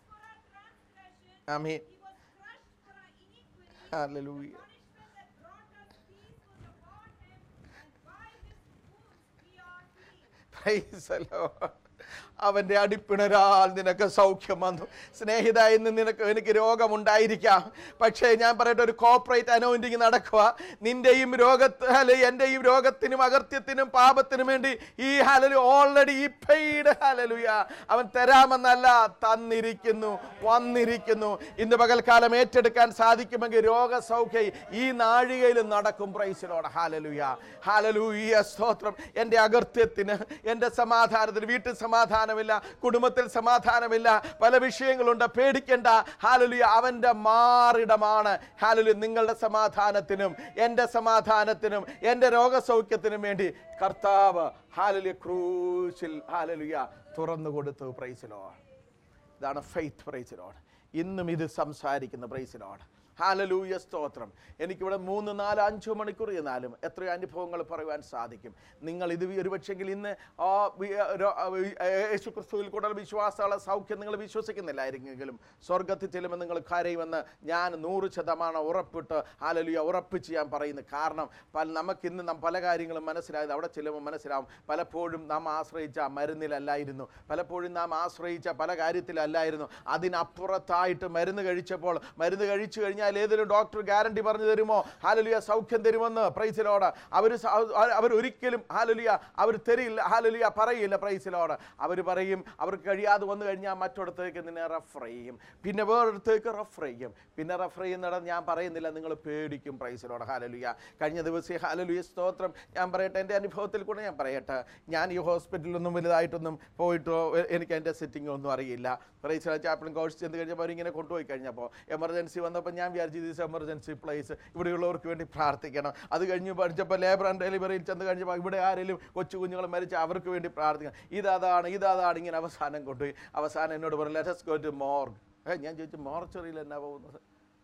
Pierced for our transgression, ആമീൻ he was crushed for our iniquity. Hallelujah punishment that brought us peace was upon him, and by his wounds we are healed. Praise the Lord. അവൻ്റെ അടിപ്പിണരാൽ നിനക്ക് സൗഖ്യം വന്നു സ്നേഹിത ഇന്ന് നിനക്ക് എനിക്ക് രോഗമുണ്ടായിരിക്കാം പക്ഷേ ഞാൻ പറയട്ടെ ഒരു കോപ്പറേറ്റ് അനോയിൻറ്റിങ് നടക്കുക നിന്റെയും രോഗത്ത് അല്ലെ എൻ്റെയും രോഗത്തിനും അകർത്യത്തിനും പാപത്തിനും വേണ്ടി ഈ ഹലലു ഓൾറെഡി ഈ പെയ്ഡ് ഹലലുയ അവൻ തരാമെന്നല്ല തന്നിരിക്കുന്നു വന്നിരിക്കുന്നു ഇന്ന് പകൽക്കാലം ഏറ്റെടുക്കാൻ സാധിക്കുമെങ്കിൽ രോഗസൗഖ്യം ഈ നാഴികയിൽ നടക്കും പ്രൈസിലോട് ഹാലലുയ ഹാലലൂയ സ്തോത്രം എൻ്റെ അകർത്യത്തിന് എൻ്റെ സമാധാനത്തിന് വീട്ടിൽ സമാധാനമില്ല കുടുംബത്തിൽ സമാധാനമില്ല പല വിഷയങ്ങളുണ്ട് പേടിക്കേണ്ട ഹാലലുയ അവൻ്റെ മാറിടമാണ് ഹാലലു നിങ്ങളുടെ സമാധാനത്തിനും എൻ്റെ സമാധാനത്തിനും എൻ്റെ രോഗസൗഖ്യത്തിനും വേണ്ടി കർത്താവ് ഹാലലുയ ക്രൂശിൽ ഹാലലുയ തുറന്നു കൊടുത്തു പ്രൈസിലോട് ഇതാണ് ഫെയ്ത്ത് പ്രൈസിലോട് ഇന്നും ഇത് സംസാരിക്കുന്ന പ്രൈസിലോട് ഹാലലൂയ സ്തോത്രം എനിക്കിവിടെ മൂന്ന് നാല് അഞ്ച് മണിക്കൂർ ചെന്നാലും എത്രയോ അനുഭവങ്ങൾ പറയുവാൻ സാധിക്കും നിങ്ങൾ ഇത് ഒരുപക്ഷെങ്കിൽ ഇന്ന് ആ വി- രോ- ആ വി- യേശു ക്രിസ്തുവിൽ കൂടുതൽ വിശ്വാസമുള്ള സൗഖ്യം നിങ്ങൾ വിശ്വസിക്കുന്നില്ലായിരിക്കുമെങ്കിലും സ്വർഗത്തിൽ ചെല്ലുമ്പോൾ നിങ്ങൾ കരയുമെന്ന് ഞാൻ നൂറ് ശതമാനം ഉറപ്പിട്ട് ഹാലലുയ ഉറപ്പിച്ച് ഞാൻ പറയുന്നു കാരണം പല നമുക്കിന്ന് നാം പല കാര്യങ്ങളും മനസ്സിലായത് അവിടെ ചെല്ലുമ്പോൾ മനസ്സിലാവും പലപ്പോഴും നാം ആശ്രയിച്ച മരുന്നിലല്ലായിരുന്നു പലപ്പോഴും നാം ആശ്രയിച്ച പല കാര്യത്തിലല്ലായിരുന്നു അതിനപ്പുറത്തായിട്ട് മരുന്ന് കഴിച്ചപ്പോൾ മരുന്ന് കഴിച്ചു കഴിഞ്ഞാൽ ഏതെങ്കിലും ഡോക്ടർ ഗ്യാരണ്ടി പറഞ്ഞു തരുമോ ഹാലലിയ സൗഖ്യം തരുമെന്ന് പ്രൈസിലോട് അവർ അവർ ഒരിക്കലും ഹാലലിയ അവർ തരില്ല ഹാലലിയ പറയില്ല പ്രൈസിലോട് അവർ പറയും അവർക്ക് കഴിയാതെ വന്നു കഴിഞ്ഞാൽ മറ്റൊരിടത്തേക്ക് നിന്നെ റെഫർ ചെയ്യും പിന്നെ വേറൊരിടത്തേക്ക് റെഫർ ചെയ്യും പിന്നെ റെഫർ ചെയ്യുന്നിടം ഞാൻ പറയുന്നില്ല നിങ്ങൾ പേടിക്കും പ്രൈസിലോട് ഹാലലുയ കഴിഞ്ഞ ദിവസം ഹാലലുയ സ്തോത്രം ഞാൻ പറയട്ടെ എൻ്റെ അനുഭവത്തിൽ കൂടെ ഞാൻ പറയട്ടെ ഞാൻ ഈ ഹോസ്പിറ്റലിലൊന്നും വലുതായിട്ടൊന്നും പോയിട്ടോ എ- എനിക്ക് എൻ്റെ സിറ്റിംഗ് ഒന്നും അറിയില്ല പ്രൈസ് ചാപ്പിളും കോഴ്സ് ചെന്ന് കഴിഞ്ഞപ്പോൾ അവരിങ്ങനെ കൊണ്ടുപോയി കഴിഞ്ഞപ്പോൾ എമർജൻസി വന്നപ്പോൾ ഞാൻ വിചാരിച്ചു ദിസ് എമർജൻസി പ്ലേസ് ഇവിടെയുള്ളവർക്ക് വേണ്ടി പ്രാർത്ഥിക്കണം അത് കഴിഞ്ഞ് പഠിച്ചപ്പോൾ ലേബർ ആൻഡ് ഡെലിവറിയിൽ ചെന്ന് കഴിഞ്ഞപ്പോൾ ഇവിടെ ആരെങ്കിലും കൊച്ചു കുഞ്ഞുങ്ങൾ മരിച്ച അവർക്ക് വേണ്ടി പ്രാർത്ഥിക്കണം ഇതാണ് ഇതാണ് ഇങ്ങനെ അവസാനം കൊണ്ടുപോയി അവസാനം എന്നോട് പറഞ്ഞു ലെറ്റസ് ഗോ ടു മോർഗ് ഏ ഞാൻ ചോദിച്ചു മോർച്ചറിയിൽ എന്നാ പോകുന്നത്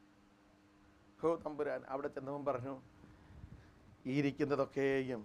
ഹോ തമ്പുരാൻ അവിടെ ചെന്നവൻ പറഞ്ഞു ഈ ഇരിക്കുന്നതൊക്കെയും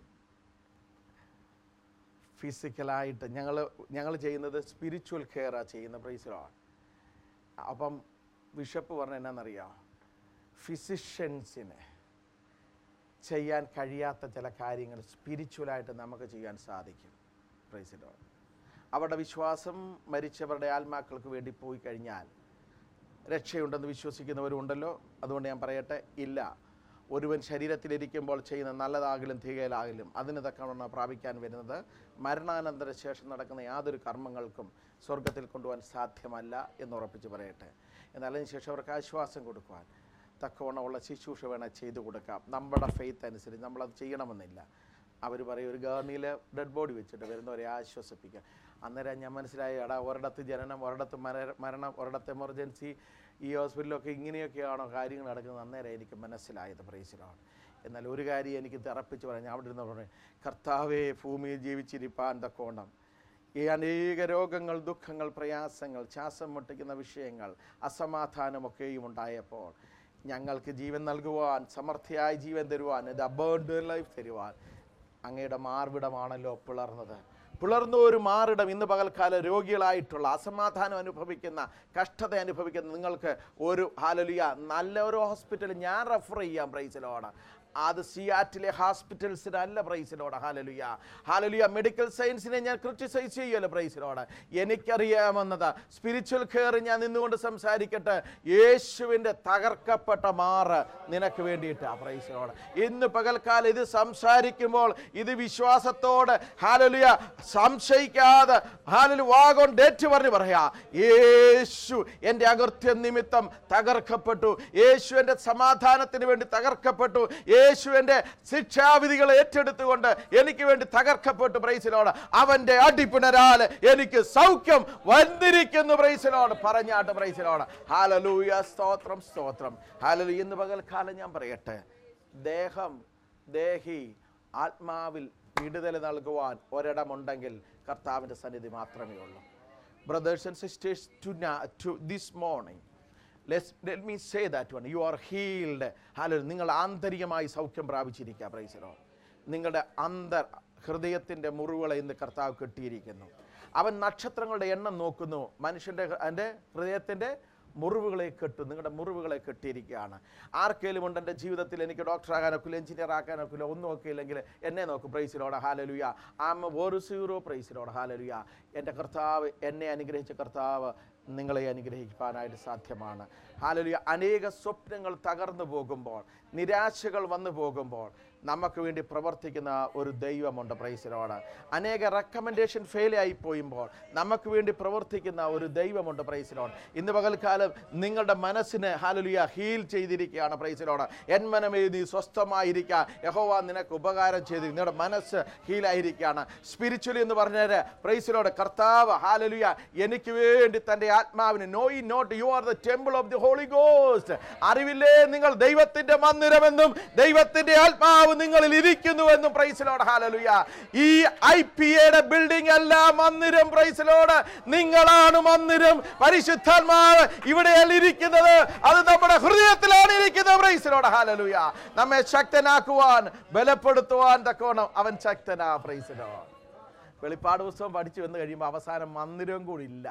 ഫിസിക്കലായിട്ട് ഞങ്ങൾ ഞങ്ങൾ ചെയ്യുന്നത് സ്പിരിച്വൽ കെയറാണ് ചെയ്യുന്ന പ്രൈസിലാണ് അപ്പം ബിഷപ്പ് പറഞ്ഞ എന്നാണെന്നറിയാം ഫിസിഷ്യൻസിന് ചെയ്യാൻ കഴിയാത്ത ചില കാര്യങ്ങൾ സ്പിരിച്വലായിട്ട് നമുക്ക് ചെയ്യാൻ സാധിക്കും പ്രൈസിലോ അവരുടെ വിശ്വാസം മരിച്ചവരുടെ ആത്മാക്കൾക്ക് വേണ്ടി പോയി കഴിഞ്ഞാൽ രക്ഷയുണ്ടെന്ന് വിശ്വസിക്കുന്നവരുണ്ടല്ലോ അതുകൊണ്ട് ഞാൻ പറയട്ടെ ഇല്ല ഒരുവൻ ശരീരത്തിലിരിക്കുമ്പോൾ ചെയ്യുന്ന നല്ലതാകലും തികയിലാകലും അതിന് തക്കവണ്ണം പ്രാപിക്കാൻ വരുന്നത് മരണാനന്തര ശേഷം നടക്കുന്ന യാതൊരു കർമ്മങ്ങൾക്കും സ്വർഗത്തിൽ കൊണ്ടുപോകാൻ സാധ്യമല്ല എന്ന് ഉറപ്പിച്ച് പറയട്ടെ എന്നാൽ അതിനുശേഷം അവർക്ക് ആശ്വാസം കൊടുക്കുവാൻ തക്കവണ്ണമുള്ള ശുശ്രൂഷ വേണം ചെയ്തു കൊടുക്കാം നമ്മുടെ ഫെയ്ത്ത് അനുസരിച്ച് നമ്മളത് ചെയ്യണമെന്നില്ല അവർ പറയും ഒരു ഗേർണിയിൽ ഡെഡ് ബോഡി വെച്ചിട്ട് വരുന്നവരെ ആശ്വസിപ്പിക്കുക അന്നേരം ഞാൻ മനസ്സിലായി എടാ ഒരിടത്ത് ജനനം ഒരിടത്ത് മര- മരണം ഒരിടത്ത് എമർജൻസി ഈ ഹോസ്പിറ്റലിലൊക്കെ ഇങ്ങനെയൊക്കെയാണോ കാര്യങ്ങൾ നടക്കുന്നത് അന്നേരം എനിക്ക് മനസ്സിലായത് പ്രൈസിലാണ് എന്നാൽ ഒരു കാര്യം എനിക്ക് തിറപ്പിച്ച് പറയാം ഞാൻ അവിടെ ഇരുന്ന് പറഞ്ഞു കർത്താവേ ഭൂമിയിൽ ജീവിച്ചിരിപ്പാൻ തക്കോണം ഈ അനേക രോഗങ്ങൾ ദുഃഖങ്ങൾ പ്രയാസങ്ങൾ ശ്വാസം മുട്ടിക്കുന്ന വിഷയങ്ങൾ അസമാധാനമൊക്കെയും ഉണ്ടായപ്പോൾ ഞങ്ങൾക്ക് ജീവൻ നൽകുവാൻ സമർത്ഥിയായ ജീവൻ തരുവാൻ ഇത് അബേർഡ് ലൈഫ് തരുവാൻ അങ്ങയുടെ മാർവിടമാണല്ലോ പിളർന്നത് പുലർന്നൊരു മാറിടം ഇന്ന് പകൽക്കാല രോഗികളായിട്ടുള്ള അസമാധാനം അനുഭവിക്കുന്ന കഷ്ടത അനുഭവിക്കുന്ന നിങ്ങൾക്ക് ഒരു ഹാലലിയ നല്ല ഒരു ഹോസ്പിറ്റൽ ഞാൻ റെഫർ ചെയ്യാം പ്രൈസിലോട് അത് സിയാറ്റിലെ ഹോസ്പിറ്റൽസിനല്ല പ്രൈസിലോട് ഹാലലുയ ഹാലലുയ മെഡിക്കൽ സയൻസിനെ ഞാൻ ക്രിറ്റിസൈസ് ചെയ്യുമല്ലോ പ്രൈസിലോട് എനിക്കറിയാമെന്നത് സ്പിരിച്വൽ കെയർ ഞാൻ നിന്നുകൊണ്ട് സംസാരിക്കട്ടെ യേശുവിൻ്റെ തകർക്കപ്പെട്ട മാറ് നിനക്ക് വേണ്ടിയിട്ട് ആ പ്രൈസിലോട് ഇന്ന് പകൽക്കാലം ഇത് സംസാരിക്കുമ്പോൾ ഇത് വിശ്വാസത്തോട് ഹാലലുയ സംശയിക്കാതെ ഹാലലു വാഗോൺ ഡേറ്റ് പറഞ്ഞു പറയാ യേശു എൻ്റെ അകൃത്യം നിമിത്തം തകർക്കപ്പെട്ടു യേശു എൻ്റെ സമാധാനത്തിന് വേണ്ടി തകർക്കപ്പെട്ടു യേശു എൻ്റെ ശിക്ഷാവിധികൾ ഏറ്റെടുത്തുകൊണ്ട് എനിക്ക് വേണ്ടി തകർക്കപ്പെട്ടു പ്രൈസിലോട് അവൻ്റെ അടിപ്പിണരാൽ എനിക്ക് സൗഖ്യം വന്നിരിക്കുന്നു പ്രൈസിലോട് പറഞ്ഞാട്ട് പ്രൈസിലോട് ഹാലലൂയ സ്തോത്രം സ്തോത്രം ഹാലലു ഇന്ന് പകൽക്കാലം ഞാൻ പറയട്ടെ ദേഹം ദേഹി ആത്മാവിൽ വിടുതൽ നൽകുവാൻ ഒരിടമുണ്ടെങ്കിൽ കർത്താവിൻ്റെ സന്നിധി മാത്രമേ ഉള്ളൂ brothers and sisters to to this morning less let me say that one you are healed hello നിങ്ങൾ ആന്തരികമായി സൗഖ്യം പ്രാപിച്ചിരിക്കുക പ്രൈസിലോ നിങ്ങളുടെ അന്തർ ഹൃദയത്തിൻ്റെ മുറിവുകളെ ഇന്ന് കർത്താവ് കെട്ടിയിരിക്കുന്നു അവൻ നക്ഷത്രങ്ങളുടെ എണ്ണം നോക്കുന്നു മനുഷ്യൻ്റെ എൻ്റെ ഹൃദയത്തിൻ്റെ മുറിവുകളെ കെട്ടും നിങ്ങളുടെ മുറിവുകളെ കെട്ടിയിരിക്കുകയാണ് ആർക്കേലും ഉണ്ട് എൻ്റെ ജീവിതത്തിൽ എനിക്ക് ഡോക്ടർ ആകാനൊക്കില്ല എഞ്ചിനീയർ ആക്കാനൊക്കില്ല ഒന്നും ഒക്കെ ഇല്ലെങ്കിൽ എന്നെ നോക്കും പ്രൈസിലോടെ ഹാലലുയ ആമ ഒരു സീറോ പ്രൈസിലോടെ ഹാലലുയ എൻ്റെ കർത്താവ് എന്നെ അനുഗ്രഹിച്ച കർത്താവ് നിങ്ങളെ അനുഗ്രഹിക്കാനായിട്ട് സാധ്യമാണ് ഹാലലുയ അനേക സ്വപ്നങ്ങൾ തകർന്നു പോകുമ്പോൾ നിരാശകൾ വന്നു പോകുമ്പോൾ നമുക്ക് വേണ്ടി പ്രവർത്തിക്കുന്ന ഒരു ദൈവമുണ്ട് പ്രൈസിലോട് അനേക റെക്കമെൻഡേഷൻ ഫെയിൽ ആയി പോയുമ്പോൾ നമുക്ക് വേണ്ടി പ്രവർത്തിക്കുന്ന ഒരു ദൈവമുണ്ട് പ്രൈസിലോട് ഇന്ന് പകൽക്കാലം നിങ്ങളുടെ മനസ്സിന് ഹാലലുയ ഹീൽ ചെയ്തിരിക്കുകയാണ് പ്രൈസിലോട് എൻ മനമേ നീ സ്വസ്ഥമായിരിക്കുക യഹോവ നിനക്ക് ഉപകാരം ചെയ്ത് നിങ്ങളുടെ മനസ്സ് ഹീലായിരിക്കുകയാണ് സ്പിരിച്വലി എന്ന് പറഞ്ഞാൽ പ്രൈസിലോട് കർത്താവ് ഹാലലുയ എനിക്ക് വേണ്ടി തൻ്റെ ആത്മാവിന് know ye not you are the temple of the holy ghost അറിവില്ലേ നിങ്ങൾ ദൈവത്തിന്റെ മന്ദിരമെന്നും ദൈവത്തിന്റെ ആത്മാവ് നിങ്ങളിൽ ഇരിക്കുന്നുവെന്നും പ്രൈസിലോട് ഹാലലുയ ഈ ഐ പി എയുടെ ബിൽഡിംഗ് അല്ല മന്ദിരം പ്രൈസിലോട് നിങ്ങളാണ് മന്ദിരം പരിശുദ്ധാത്മാവ് ഇവിടെയല്ല ഇരിക്കുന്നത് അത് നമ്മുടെ ഹൃദയത്തിലാണ് ഇരിക്കുന്നത് പ്രൈസിലോട് ഹാലലുയ നമ്മെ ശക്തനാക്കുവാൻ ബലപ്പെടുത്തുവാൻ തക്കോണം അവൻ ശക്തനാ പ്രൈസിലോ വെളിപ്പാട് പുസ്തകം പഠിച്ചു വന്നു കഴിയുമ്പോൾ അവസാനം മന്ദിരം കൂടി ഇല്ല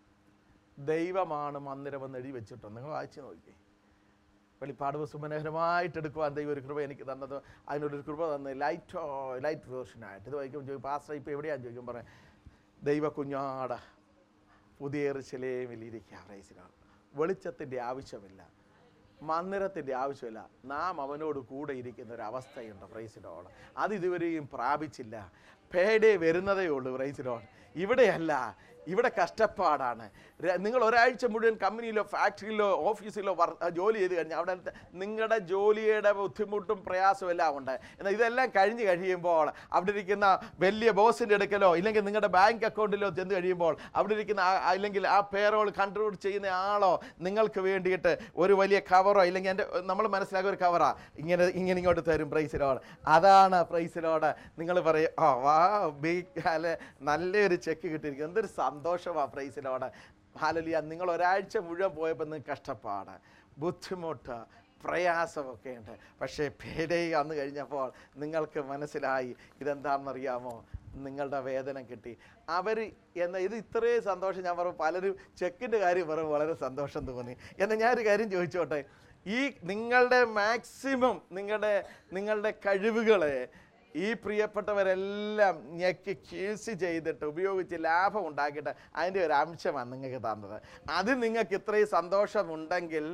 ദൈവമാണ് മന്ദിരമെന്ന് എഴുതി വെച്ചിട്ടുണ്ട് നിങ്ങൾ വായിച്ചു നോക്കി വെളിപ്പാട് പുസ്തകം മനോഹരമായിട്ട് എടുക്കുവാൻ ദൈവം ഒരു കൃപ എനിക്ക് തന്നത് അതിനൊരു കൃപ തന്ന് ലൈറ്റോ ലൈറ്റ് വേർഷനായിട്ട് ഇത് വായിക്കുമ്പോൾ ചോദിക്കും പാസ്റ്റർ ഇപ്പോൾ എവിടെയാന്ന് ചോദിക്കും പറയാം ദൈവ കുഞ്ഞാട പുതിയ എറിശലേമിലിരിക്കുക പ്രൈസിലാണ് വെളിച്ചത്തിൻ്റെ ആവശ്യമില്ല മന്ദിരത്തിൻ്റെ ആവശ്യമില്ല നാം അവനോട് കൂടെ ഇരിക്കുന്ന ഒരു അവസ്ഥയുണ്ട് പ്രൈസിലോട് അത് ഇതുവരെയും പ്രാപിച്ചില്ല പേഡേ വരുന്നതേ ഉള്ളൂ പ്രൈസിലോട് ഇവിടെയല്ല ഇവിടെ കഷ്ടപ്പാടാണ് ര- നിങ്ങൾ ഒരാഴ്ച മുഴുവൻ കമ്പനിയിലോ ഫാക്ടറിയിലോ ഓഫീസിലോ വർ- ജോലി ചെയ്ത് കഴിഞ്ഞാൽ അവിടെ നിങ്ങളുടെ ജോലിയുടെ ബുദ്ധിമുട്ടും പ്രയാസവും എല്ലാം ഉണ്ട് എന്നാൽ ഇതെല്ലാം കഴിഞ്ഞ് കഴിയുമ്പോൾ അവിടെ ഇരിക്കുന്ന വലിയ ബോസിൻ്റെ അടുക്കലോ ഇല്ലെങ്കിൽ നിങ്ങളുടെ ബാങ്ക് അക്കൗണ്ടിലോ ചെന്ന് കഴിയുമ്പോൾ അവിടെ ഇരിക്കുന്ന ആ- അല്ലെങ്കിൽ ആ പേറോൾ കൺട്രിബ്യൂട്ട് ചെയ്യുന്ന ആളോ നിങ്ങൾക്ക് വേണ്ടിയിട്ട് ഒരു വലിയ കവറോ ഇല്ലെങ്കിൽ എൻ്റെ നമ്മൾ മനസ്സിലാക്കിയ ഒരു കവറാ ഇങ്ങനെ ഇങ്ങനെ ഇങ്ങോട്ട് തരും പ്രൈസിലോട് അതാണ് പ്രൈസിലോട് നിങ്ങൾ പറയും ഓ വാ ബിഗ് അല്ലെ നല്ലൊരു ചെക്ക് കിട്ടിയിരിക്കും എന്തൊരു സന്തോഷമാണ് പ്രൈസിലോട് ഹാലലിയ നിങ്ങൾ ഒരാഴ്ച മുഴുവൻ പോയപ്പോൾ നിങ്ങൾക്ക് കഷ്ടപ്പാട് ബുദ്ധിമുട്ട് പ്രയാസമൊക്കെ ഉണ്ട് പക്ഷേ പേടേ വന്നു കഴിഞ്ഞപ്പോൾ നിങ്ങൾക്ക് മനസ്സിലായി ഇതെന്താണെന്നറിയാമോ നിങ്ങളുടെ വേതനം കിട്ടി അവർ എന്ന ഇത് ഇത്രയും സന്തോഷം ഞാൻ പറഞ്ഞു പലരും ചെക്കിൻ്റെ കാര്യം പറയുമ്പോൾ വളരെ സന്തോഷം തോന്നി എന്നാൽ ഞാനൊരു കാര്യം ചോദിച്ചോട്ടെ ഈ നിങ്ങളുടെ മാക്സിമം നിങ്ങളുടെ നിങ്ങളുടെ കഴിവുകളെ ഈ പ്രിയപ്പെട്ടവരെല്ലാം ഞെക്കി കീഴ്സ് ചെയ്തിട്ട് ഉപയോഗിച്ച് ലാഭം ഉണ്ടാക്കിയിട്ട് അതിൻ്റെ ഒരു അംശമാണ് നിങ്ങൾക്ക് തന്നത് അത് നിങ്ങൾക്ക് ഇത്രയും സന്തോഷമുണ്ടെങ്കിൽ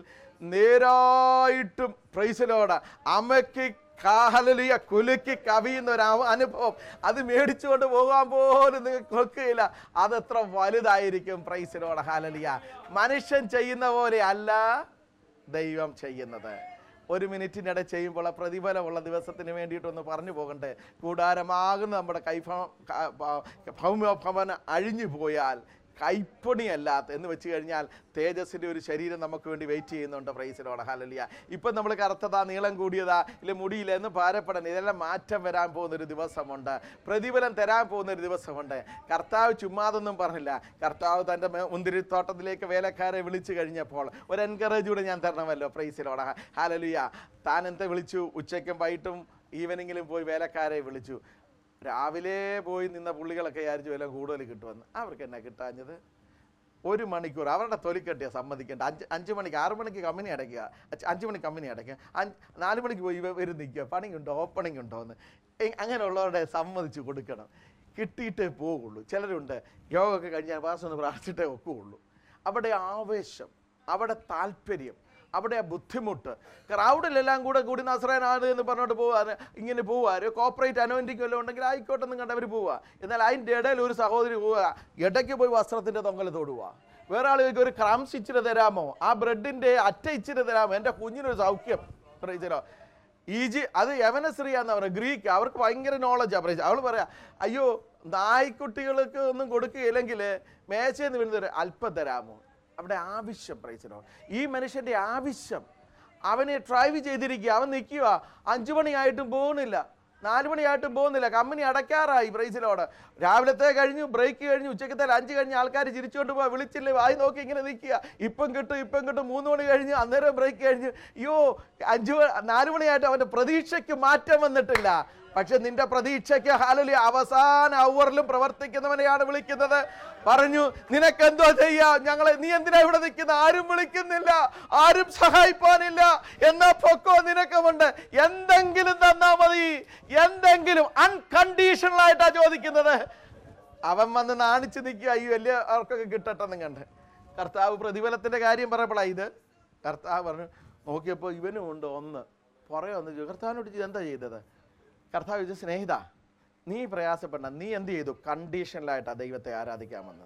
നേരായിട്ടും പ്രൈസിലോട് അമ്മയ്ക്ക് കാഹലിയ കുലുക്കി കവിയുന്ന ഒരു അവ- അനുഭവം അത് മേടിച്ചുകൊണ്ട് പോകാൻ പോലും നിങ്ങൾക്ക് നോക്കുകയില്ല അതെത്ര വലുതായിരിക്കും പ്രൈസിലോട് ഹാലലിയ മനുഷ്യൻ ചെയ്യുന്ന പോലെ അല്ല ദൈവം ചെയ്യുന്നത് ഒരു മിനിറ്റിനിടെ ചെയ്യുമ്പോൾ ആ പ്രതിഫലമുള്ള ദിവസത്തിന് വേണ്ടിയിട്ടൊന്ന് പറഞ്ഞു പോകണ്ടേ കൂടാരമാകുന്ന നമ്മുടെ കൈഭ ക- ഭ- ഭൗമഭവൻ അഴിഞ്ഞു പോയാൽ കൈപ്പണിയല്ലാത്ത എന്ന് വെച്ച് കഴിഞ്ഞാൽ തേജസ്സിൻ്റെ ഒരു ശരീരം നമുക്ക് വേണ്ടി വെയിറ്റ് ചെയ്യുന്നുണ്ട് പ്രൈസിലോടെ ഹലലിയ ഇപ്പം നമ്മൾ കറുത്തതാ നീളം കൂടിയതാ ഇല്ല മുടിയില്ല എന്ന് ഭാരപ്പെടണം ഇതെല്ലാം മാറ്റം വരാൻ പോകുന്ന ഒരു ദിവസമുണ്ട് പ്രതിഫലം തരാൻ പോകുന്ന ഒരു ദിവസമുണ്ട് കർത്താവ് ചുമ്മാതൊന്നും പറഞ്ഞില്ല കർത്താവ് തൻ്റെ മേ- മുന്തിരിത്തോട്ടത്തിലേക്ക് വേലക്കാരെ വിളിച്ചു കഴിഞ്ഞപ്പോൾ ഒരു എൻകറേജ് കൂടെ ഞാൻ തരണമല്ലോ പ്രൈസിലോടെ ഹാലലിയ താൻ എന്താ വിളിച്ചു ഉച്ചയ്ക്കും വൈകിട്ടും ഈവനിങ്ങിലും പോയി വേലക്കാരെ വിളിച്ചു രാവിലെ പോയി നിന്ന പുള്ളികളൊക്കെ വിചാരിച്ചു വല്ല കൂടുതൽ കിട്ടുമെന്ന് അവർക്ക് എന്നാ കിട്ടാഞ്ഞത് ഒരു മണിക്കൂർ അവരുടെ തൊലിക്കട്ടിയ സമ്മതിക്കേണ്ട അഞ്ച് അഞ്ച് മണിക്ക് ആറ് മണിക്ക് കമ്പനി അടയ്ക്കുക അഞ്ച് അഞ്ച് മണിക്ക് കമ്പനി അടയ്ക്കുക അഞ്ച് നാല് മണിക്ക് പോയി ഇവ വരും നിൽക്കുക പണിങ് ഉണ്ടോ ഓപ്പണിംഗ് ഉണ്ടോ എന്ന് എ- അങ്ങനെയുള്ളവരുടെ സമ്മതിച്ച് കൊടുക്കണം കിട്ടിയിട്ടേ പോവുള്ളൂ ചിലരുണ്ട് യോഗ ഒക്കെ കഴിഞ്ഞാൽ പാസ് ഒന്ന് പ്രാർത്ഥിച്ചിട്ടേ ഒക്കുകയുള്ളൂ അവിടെ ആവേശം അവിടെ താല്പര്യം അവിടെ ആ ബുദ്ധിമുട്ട് ക്രൗഡിലെല്ലാം കൂടെ കൂടി നസ്രാനാണ് എന്ന് പറഞ്ഞിട്ട് പോവാറ് ഇങ്ങനെ പോവാറ് കോപ്പറേറ്റ് അനോയിൻറ്റിങ് വല്ലതും ഉണ്ടെങ്കിൽ ആയിക്കോട്ടെ എന്ന് കണ്ട് അവർ പോവുക എന്നാൽ അതിൻ്റെ ഇടയിൽ ഒരു സഹോദരി പോവുക ഇടയ്ക്ക് പോയി വസ്ത്രത്തിൻ്റെ തൊങ്ങൽ തൊടുക വേറെ ആളുകൾക്ക് ഒരു ക്രംസ് ഇച്ചിരി തരാമോ ആ ബ്രെഡിൻ്റെ അറ്റ ഇച്ചിരി തരാമോ എൻ്റെ കുഞ്ഞിനൊരു സൗഖ്യം പ്രൈസരോ ഈജി അത് യവനശ്രീയാന്ന് പറയുന്നത് ഗ്രീക്ക് അവർക്ക് ഭയങ്കര നോളജാണ് പ്രൈസ് അവൾ പറയാ അയ്യോ നായ്ക്കുട്ടികൾക്ക് ഒന്നും കൊടുക്കുകയില്ലെങ്കിൽ മേശയിൽ നിന്ന് വീഴുന്നത് അല്പം തരാമോ അവിടെ ആവശ്യം പ്രൈസിനോ ഈ മനുഷ്യൻ്റെ ആവശ്യം അവനെ ഡ്രൈവ് ചെയ്തിരിക്കുക അവൻ നിൽക്കുക അഞ്ചു മണിയായിട്ടും പോകുന്നില്ല നാല് മണിയായിട്ടും പോകുന്നില്ല കമ്പനി അടയ്ക്കാറായി പ്രൈസിലോട് രാവിലത്തെ കഴിഞ്ഞു ബ്രേക്ക് കഴിഞ്ഞു ഉച്ചക്കത്തെ ലഞ്ച് കഴിഞ്ഞ് ആൾക്കാർ ചിരിച്ചുകൊണ്ട് പോവാ വിളിച്ചില്ലേ വായി നോക്കി ഇങ്ങനെ നിൽക്കുക ഇപ്പം കിട്ടും ഇപ്പം കിട്ടും മൂന്ന് മണി കഴിഞ്ഞ് അന്നേരം ബ്രേക്ക് കഴിഞ്ഞ് അയ്യോ അഞ്ചു മ- നാല് മണിയായിട്ട് അവൻ്റെ പ്രതീക്ഷയ്ക്ക് മാറ്റം വന്നിട്ടില്ല പക്ഷെ നിന്റെ പ്രതീക്ഷയ്ക്ക് ഹാലലി അവസാന അവറിലും പ്രവർത്തിക്കുന്നവനെയാണ് വിളിക്കുന്നത് പറഞ്ഞു നിനക്കെന്തോ ചെയ്യാം ഞങ്ങളെ നീ എന്തിനാ ഇവിടെ നിൽക്കുന്ന ആരും വിളിക്കുന്നില്ല ആരും സഹായിപ്പാനില്ല എന്നാ പൊക്കോ നിനക്കുമുണ്ട് എന്തെങ്കിലും തന്നാ മതി എന്തെങ്കിലും അൺകണ്ടീഷണൽ ആയിട്ടാ ചോദിക്കുന്നത് അവൻ വന്ന് നാണിച്ച് നിൽക്കുക ഈ വലിയ അവർക്കൊക്കെ കിട്ടട്ടെന്ന് കണ്ട് കർത്താവ് പ്രതിഫലത്തിന്റെ കാര്യം പറയപ്പെടാ ഇത് കർത്താവ് പറഞ്ഞു നോക്കിയപ്പോൾ ഇവനും ഉണ്ട് ഒന്ന് പുറകെ വന്ന് ചോദിച്ചു കർത്താവിനോട് ചോദിച്ചു, എന്താ ചെയ്തത് കർത്താവ് ചോദിച്ചു സ്നേഹിത നീ പ്രയാസപ്പെടണ്ട നീ എന്ത് ചെയ്തു കണ്ടീഷണലായിട്ടാണ് ദൈവത്തെ ആരാധിക്കാമെന്ന്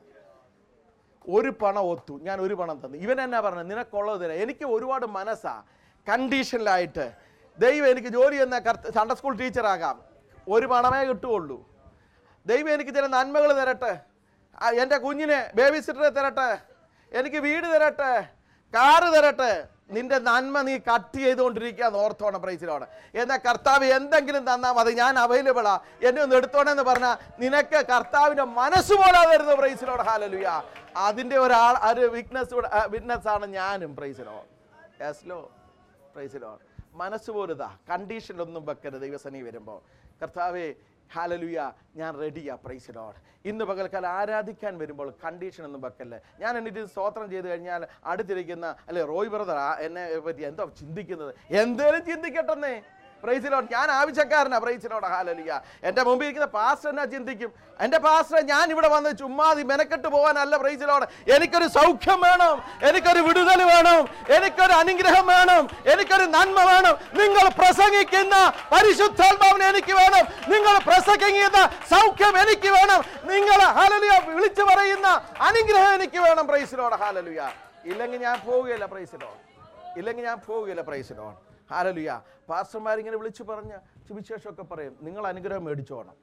ഒരു പണം ഒത്തു ഞാൻ ഒരു പണം തന്നു ഇവൻ എന്നാ പറഞ്ഞത് നിനക്കുള്ളത് തരാം എനിക്ക് ഒരുപാട് മനസ്സാ കണ്ടീഷനിലായിട്ട് ദൈവം എനിക്ക് ജോലി എന്ന കർത്ത സൺഡേ സ്കൂൾ ടീച്ചറാകാം ഒരു പണമേ കിട്ടുകയുള്ളൂ ദൈവം എനിക്ക് ചില നന്മകൾ തരട്ടെ ആ, എൻ്റെ കുഞ്ഞിന് ബേബി സിറ്ററെ തരട്ടെ എനിക്ക് വീട് തരട്ടെ കാറ് തരട്ടെ നിന്റെ നന്മ നീ കട്ട് ചെയ്തുകൊണ്ടിരിക്കുക ഓർത്തോണം പ്രൈസിലോട് എന്നാൽ കർത്താവ് എന്തെങ്കിലും തന്നാൽ മതി ഞാൻ അവൈലബിളാ എന്നെ ഒന്ന് എടുത്തോണെന്ന് പറഞ്ഞാൽ നിനക്ക് കർത്താവിൻ്റെ മനസ്സ് പോലെ വരുന്നത് പ്രൈസിലോട് ഹാലലുയ അതിൻ്റെ ഒരാൾ ഒരു വിറ്റ്നസ് വിറ്റ്നസ് ആണ് ഞാനും പ്രൈസിലോ യെസ്ലോ പ്രൈസിലോ മനസ്സ് പോലുതാ കണ്ടീഷനിലൊന്നും വെക്കരുത് ദൈവസനി വരുമ്പോൾ കർത്താവേ ഹാലലുയ ഞാൻ റെഡിയാ പ്രൈസിലോട് ഇന്ന് പകൽക്കാലം ആരാധിക്കാൻ വരുമ്പോൾ കണ്ടീഷൻ ഒന്നും വെക്കല്ലേ ഞാൻ എന്നിട്ട് സ്തോത്രം ചെയ്ത് കഴിഞ്ഞാൽ അടുത്തിരിക്കുന്ന അല്ലെ റോയ് ബ്രദർ എന്നെ പറ്റി എന്തോ ചിന്തിക്കുന്നത് എന്തേലും ചിന്തിക്കട്ടെന്നേ പ്രൈസിലോട് ഞാൻ ആവശ്യക്കാരനാ പ്രൈസിലോട് ഹാലലിയ എൻ്റെ മുമ്പിൽ ഇരിക്കുന്ന പാസ്റ്റർ എന്നാ ചിന്തിക്കും എൻ്റെ പാസ്റ്റർ ഞാൻ ഇവിടെ വന്ന് ചുമ്മാതി മെനക്കെട്ട് പോകാനല്ല പ്രൈസിലോട് എനിക്കൊരു സൗഖ്യം വേണം എനിക്കൊരു വിടുതൽ വേണം എനിക്കൊരു അനുഗ്രഹം വേണം എനിക്കൊരു നന്മ വേണം നിങ്ങൾ പ്രസംഗിക്കുന്ന പരിശുദ്ധാത്മാവിനെ എനിക്ക് വേണം നിങ്ങൾ പ്രസംഗിക്കുന്ന സൗഖ്യം എനിക്ക് വേണം നിങ്ങൾ ഹാലലുയ വിളിച്ചു പറയുന്ന അനുഗ്രഹം എനിക്ക് വേണം പ്രൈസിലോട് ഹാലലുയ ഇല്ലെങ്കിൽ ഞാൻ പോവുകയില്ല പ്രൈസിലോട് ഇല്ലെങ്കിൽ ഞാൻ പോവുകയില്ല പ്രൈസിലോൺ ഹാലലുയ പാസ്റ്റർമാരിങ്ങനെ വിളിച്ചു പറഞ്ഞ സുവിശേഷമൊക്കെ പറയും നിങ്ങൾ അനുഗ്രഹം മേടിച്ചോണം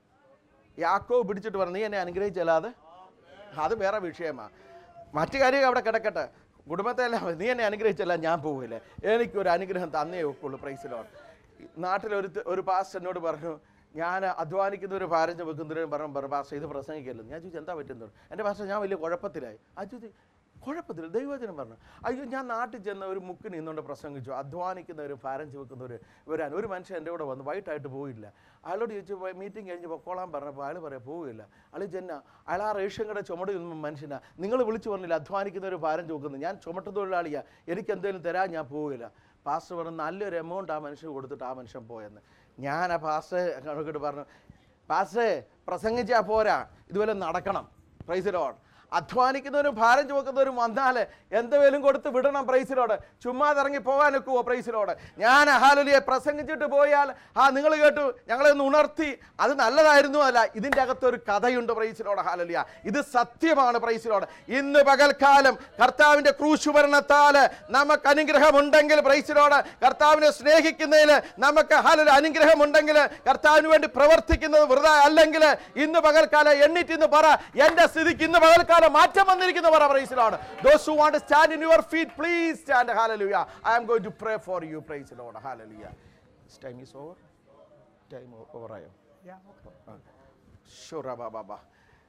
യാക്കോ പിടിച്ചിട്ട് പറഞ്ഞു നീ എന്നെ അനുഗ്രഹിച്ചല്ലാതെ അത് വേറെ വിഷയമാണ് മറ്റു കാര്യങ്ങൾ അവിടെ കിടക്കട്ടെ കുടുംബത്തെ എല്ലാം നീ എന്നെ അനുഗ്രഹിച്ചല്ല ഞാൻ പോവില്ല എനിക്കൊരു അനുഗ്രഹം തന്നേ ഒക്കുള്ളൂ പ്രൈസിലോൺ നാട്ടിലൊരു ഒരു പാസ്റ്റർ എന്നോട് പറഞ്ഞു ഞാൻ അധ്വാനിക്കുന്ന ഒരു ഭാരം ചുമക്കുന്നവരും പറഞ്ഞു പറഞ്ഞു പാസ്റ്റർ ഇത് പ്രസംഗിക്കല്ലോ ഞാൻ ചോദിച്ചു എന്താ പറ്റുന്നത് എൻ്റെ പാസ്റ്റർ ഞാൻ വലിയ കുഴപ്പത്തിലായി ആ ചോദിച്ചു കുഴപ്പത്തില്ല ദൈവവചനം പറഞ്ഞു അയ്യോ ഞാൻ നാട്ടിൽ ചെന്ന ഒരു മുക്ക് നിന്നുകൊണ്ട് പ്രസംഗിച്ചു അധ്വാനിക്കുന്നവരും ഭാരം ചുമക്കുന്നവർ വരാൻ ഒരു മനുഷ്യൻ എൻ്റെ കൂടെ വന്നു വൈകിട്ടായിട്ട് പോയില്ല അയാളോട് ചോദിച്ചു മീറ്റിംഗ് കഴിഞ്ഞ് പൊക്കോളാൻ പറഞ്ഞപ്പോൾ അയാൾ പറയാം പോവില്ല അയാൾ ചെന്ന അയാൾ ആ റേഷൻ കട ചുമട് നിന്ന മനുഷ്യനാ നിങ്ങൾ വിളിച്ചു പറഞ്ഞില്ല അധ്വാനിക്കുന്നവർ ഭാരം ചുമക്കുന്നു ഞാൻ ചുമട്ട് തൊഴിലാളിയാ എനിക്ക് എന്തെങ്കിലും തരാൻ ഞാൻ പോവില്ല പാസ്റ്റർ പറഞ്ഞു നല്ലൊരു എമൗണ്ട് ആ മനുഷ്യന് കൊടുത്തിട്ട് ആ മനുഷ്യൻ പോയെന്ന് ഞാൻ ആ പാസ്റ്റർ കണക്കിട്ട് പറഞ്ഞു പാസ്റ്റേ പ്രസംഗിച്ചാൽ പോരാ ഇതുപോലെ നടക്കണം പ്രൈസിലോട് അധ്വാനിക്കുന്നവരും ഭാരം ചുമക്കുന്നവരും വന്നാൽ എന്തെങ്കിലും കൊടുത്ത് വിടണം പ്രൈസിലോട് ചുമ്മാതെ ഇറങ്ങി പോകാനൊക്കുവോ പ്രൈസിലോട് ഞാൻ ഹാലലിയെ പ്രസംഗിച്ചിട്ട് പോയാൽ ആ നിങ്ങൾ കേട്ടു ഞങ്ങളെ ഒന്ന് ഉണർത്തി അത് നല്ലതായിരുന്നു അല്ല ഇതിൻ്റെ അകത്തൊരു കഥയുണ്ട് പ്രൈസിലോട് ഹാലലിയ ഇത് സത്യമാണ് പ്രൈസിലോട് ഇന്ന് പകൽക്കാലം കർത്താവിൻ്റെ ക്രൂശുഭരണത്താൽ നമുക്ക് അനുഗ്രഹമുണ്ടെങ്കിൽ പ്രൈസിലോട് കർത്താവിനെ സ്നേഹിക്കുന്നതിൽ നമുക്ക് ഹാലൊരു അനുഗ്രഹമുണ്ടെങ്കിൽ കർത്താവിന് വേണ്ടി പ്രവർത്തിക്കുന്നത് വെറുതെ അല്ലെങ്കിൽ ഇന്ന് പകൽക്കാലം എണ്ണിട്ട് ഇന്ന് പറ എൻ്റെ സ്ഥിതിക്ക് ഇന്ന് പകൽക്കാലം മാറ്റം വന്നിരിക്കുന്ന പറ പ്രൈസിലാണ് those who want stand in your feet please stand hallelujah I am going to pray for you praise the lord hallelujah time is over time ഓവറായോ Yeah, okay. ഷുറ ബാബാ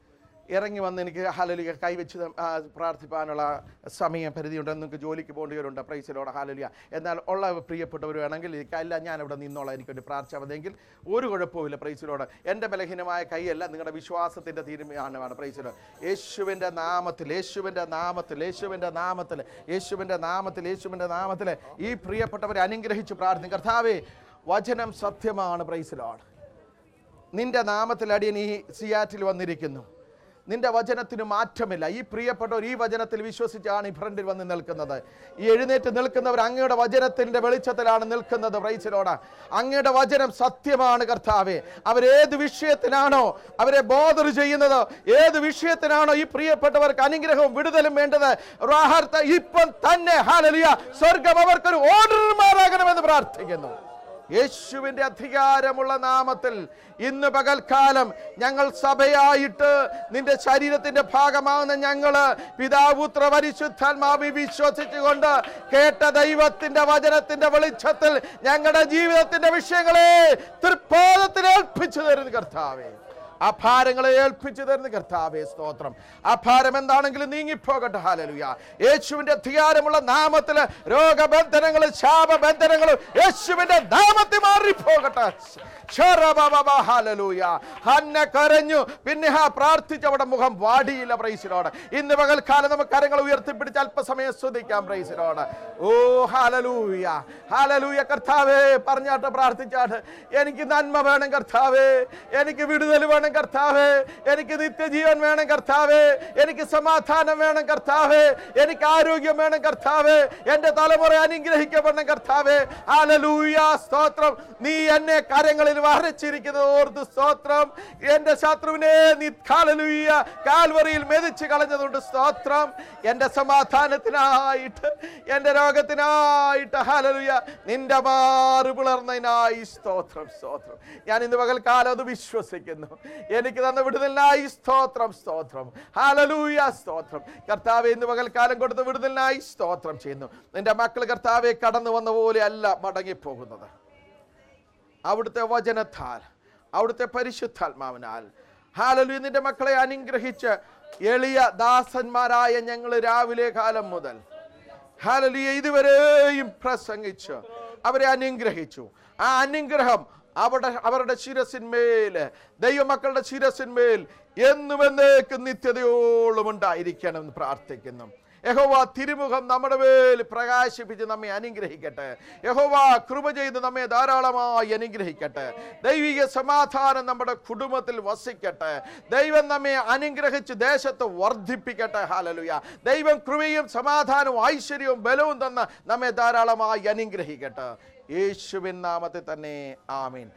ഇറങ്ങി വന്ന് എനിക്ക് ഹാലലിയ കൈവച്ച് ത- ആ, പ്രാർത്ഥിപ്പാനുള്ള സമയം പരിധിയുണ്ട് നിങ്ങൾക്ക് ജോലിക്ക് പോകേണ്ടവരുണ്ട് പ്രൈസിലോടെ ഹാലലിയ എന്നാൽ ഉള്ള പ്രിയപ്പെട്ടവർ വേണമെങ്കിൽ അല്ല ഞാൻ ഇവിടെ നിന്നോളാം എനിക്ക് വേണ്ടി പ്രാർത്ഥിച്ചാൽ മതിയെങ്കിൽ ഒരു കുഴപ്പമില്ല പ്രൈസിലോട് എൻ്റെ ബലഹീനമായ കൈയല്ല നിങ്ങളുടെ വിശ്വാസത്തിൻ്റെ തീരുമാനമാണ് പ്രൈസിലോ യേശുവിൻ്റെ നാമത്തിൽ യേശുവിൻ്റെ നാമത്തിൽ യേശുവിൻ്റെ നാമത്തിൽ യേശുവിൻ്റെ നാമത്തിൽ യേശുവിൻ്റെ നാമത്തിൽ ഈ പ്രിയപ്പെട്ടവരെ അനുഗ്രഹിച്ച് പ്രാർത്ഥിക്കും കർത്താവേ വചനം സത്യമാണ് പ്രൈസിലോട് നിന്റെ നാമത്തിൽ അടിയൻ ഈ സിയാറ്റിൽ വന്നിരിക്കുന്നു നിന്റെ വചനത്തിന് മാറ്റമില്ല ഈ പ്രിയപ്പെട്ടവർ ഈ വചനത്തിൽ വിശ്വസിച്ചാണ് ഈ ഫ്രണ്ടിൽ വന്ന് നിൽക്കുന്നത് ഈ എഴുന്നേറ്റ് നിൽക്കുന്നവർ അങ്ങയുടെ വചനത്തിൻ്റെ വെളിച്ചത്തിലാണ് നിൽക്കുന്നത് പ്രൈസിലോട് അങ്ങയുടെ വചനം സത്യമാണ് കർത്താവെ അവരേത് വിഷയത്തിനാണോ അവരെ ബോധർ ചെയ്യുന്നത് ഏത് വിഷയത്തിനാണോ ഈ പ്രിയപ്പെട്ടവർക്ക് അനുഗ്രഹവും വിടുതലും വേണ്ടത് റാഹർത്ത ഇപ്പം തന്നെ ഹാലലിയ സ്വർഗം അവർക്കൊരു ഓർഡർമാരാകണമെന്ന് പ്രാർത്ഥിക്കുന്നു യേശുവിന്റെ അധികാരമുള്ള നാമത്തിൽ ഇന്ന് പകൽക്കാലം ഞങ്ങൾ സഭയായിട്ട് നിന്റെ ശരീരത്തിന്റെ ഭാഗമാകുന്ന ഞങ്ങള് പിതാപുത്ര പരിശുദ്ധാത്മാവി വിശ്വസിച്ചുകൊണ്ട് കേട്ട ദൈവത്തിന്റെ വചനത്തിന്റെ വെളിച്ചത്തിൽ ഞങ്ങളുടെ ജീവിതത്തിന്റെ വിഷയങ്ങളെ തൃപ്പാദത്തിൽ ഏൽപ്പിച്ചു തരുന്നു കർത്താവേ ആ ഭാരങ്ങളെ ഏൽപ്പിച്ചു തരുന്ന കർത്താവേ സ്തോത്രം ആ ഭാരം എന്താണെങ്കിലും നീങ്ങിപ്പോകട്ടെ ഹാലലുയ യേശുവിന്റെ അധികാരമുള്ള നാമത്തില് രോഗബന്ധനങ്ങളും ശാപബന്ധനങ്ങളും യേശുവിന്റെ നാമത്തിൽ മാറിപ്പോകട്ടെ ശരബബബ ഹാലലൂയ. ഹന്ന കരഞ്ഞു പിന്നെ ആ പ്രാർത്ഥിച്ച് അവിടെ മുഖം വാടിയില്ല പ്രൈസിനോട് ഇന്ന് പകൽക്കാലം നമുക്ക് കരങ്ങൾ ഉയർത്തിപ്പിടിച്ച് അല്പസമയം സ്തുതിക്കാം പ്രൈസിനോട് ഓ ഹാലലൂയ ഹാലലൂയ കർത്താവേ പറഞ്ഞാട്ട് പ്രാർത്ഥിച്ചാട്ട് എനിക്ക് നന്മ വേണം കർത്താവേ എനിക്ക് വിടുതൽ വേണം കർത്താവേ എനിക്ക് നിത്യജീവൻ വേണം കർത്താവേ എനിക്ക് സമാധാനം വേണം കർത്താവേ എനിക്ക് ആരോഗ്യം വേണം കർത്താവേ എന്റെ തലമുറ അനുഗ്രഹിക്കപ്പെടണം കർത്താവേ ഹാലലൂയ സ്തോത്രം നീ എന്നെ കരങ്ങളിൽ വരച്ചിരിക്കുന്നത് ഓർത്ത് സ്തോത്രം എന്റെ ശത്രുവിനെ നീ ഹാലലൂയ കാൽവറിയിൽ മെതിച്ച് കളഞ്ഞതുകൊണ്ട് സ്തോത്രം എന്റെ സമാധാനത്തിനായിട്ട് എന്റെ രോഗത്തിനായിട്ട് ഹാലലൂയ നിന്റെ മാറ് പിളർന്നതിനായി സ്തോത്രം സ്തോത്രം ഞാൻ ഇന്ന് പകൽക്കാലം അത് വിശ്വസിക്കുന്നു എനിക്ക് തന്ന വിടുതലിനായി സ്തോത്രം സ്തോത്രം ഹാലലൂയ സ്തോത്രം കർത്താവെ ഇന്ന് പകൽക്കാലം കൊടുത്ത വിടുതലിനായി സ്തോത്രം ചെയ്യുന്നു നിന്റെ മക്കൾ കർത്താവെ കടന്നു വന്ന പോലെ അല്ല മടങ്ങിപ്പോകുന്നത് അവിടുത്തെ വചനത്താൽ അവിടുത്തെ പരിശുദ്ധാത്മാവിനാൽ ഹാലലു നിന്റെ മക്കളെ അനുഗ്രഹിച്ച് എളിയ ദാസന്മാരായ ഞങ്ങൾ രാവിലെ കാലം മുതൽ ഹാലലിയ ഇതുവരെയും പ്രസംഗിച്ച് അവരെ അനുഗ്രഹിച്ചു ആ അനുഗ്രഹം അവിടെ അവരുടെ ശിരസിന്മേൽ ദൈവമക്കളുടെ ശിരസിന്മേൽ എന്നും എന്നേക്കും നിത്യതയോളം ഉണ്ടായിരിക്കണം എന്ന് പ്രാർത്ഥിക്കുന്നു യഹോവ തിരുമുഖം നമ്മുടെ മേൽ പ്രകാശിപ്പിച്ച് നമ്മെ അനുഗ്രഹിക്കട്ടെ യഹോവ കൃപ ചെയ്ത് നമ്മെ ധാരാളമായി അനുഗ്രഹിക്കട്ടെ ദൈവിക സമാധാനം നമ്മുടെ കുടുംബത്തിൽ വസിക്കട്ടെ ദൈവം നമ്മെ അനുഗ്രഹിച്ച് ദേശത്ത് വർദ്ധിപ്പിക്കട്ടെ ഹാലലുയ ദൈവം കൃപയും സമാധാനവും ഐശ്വര്യവും ബലവും തന്ന് നമ്മെ ധാരാളമായി അനുഗ്രഹിക്കട്ടെ യേശുവിൻ നാമത്തിൽ തന്നെ ആമീൻ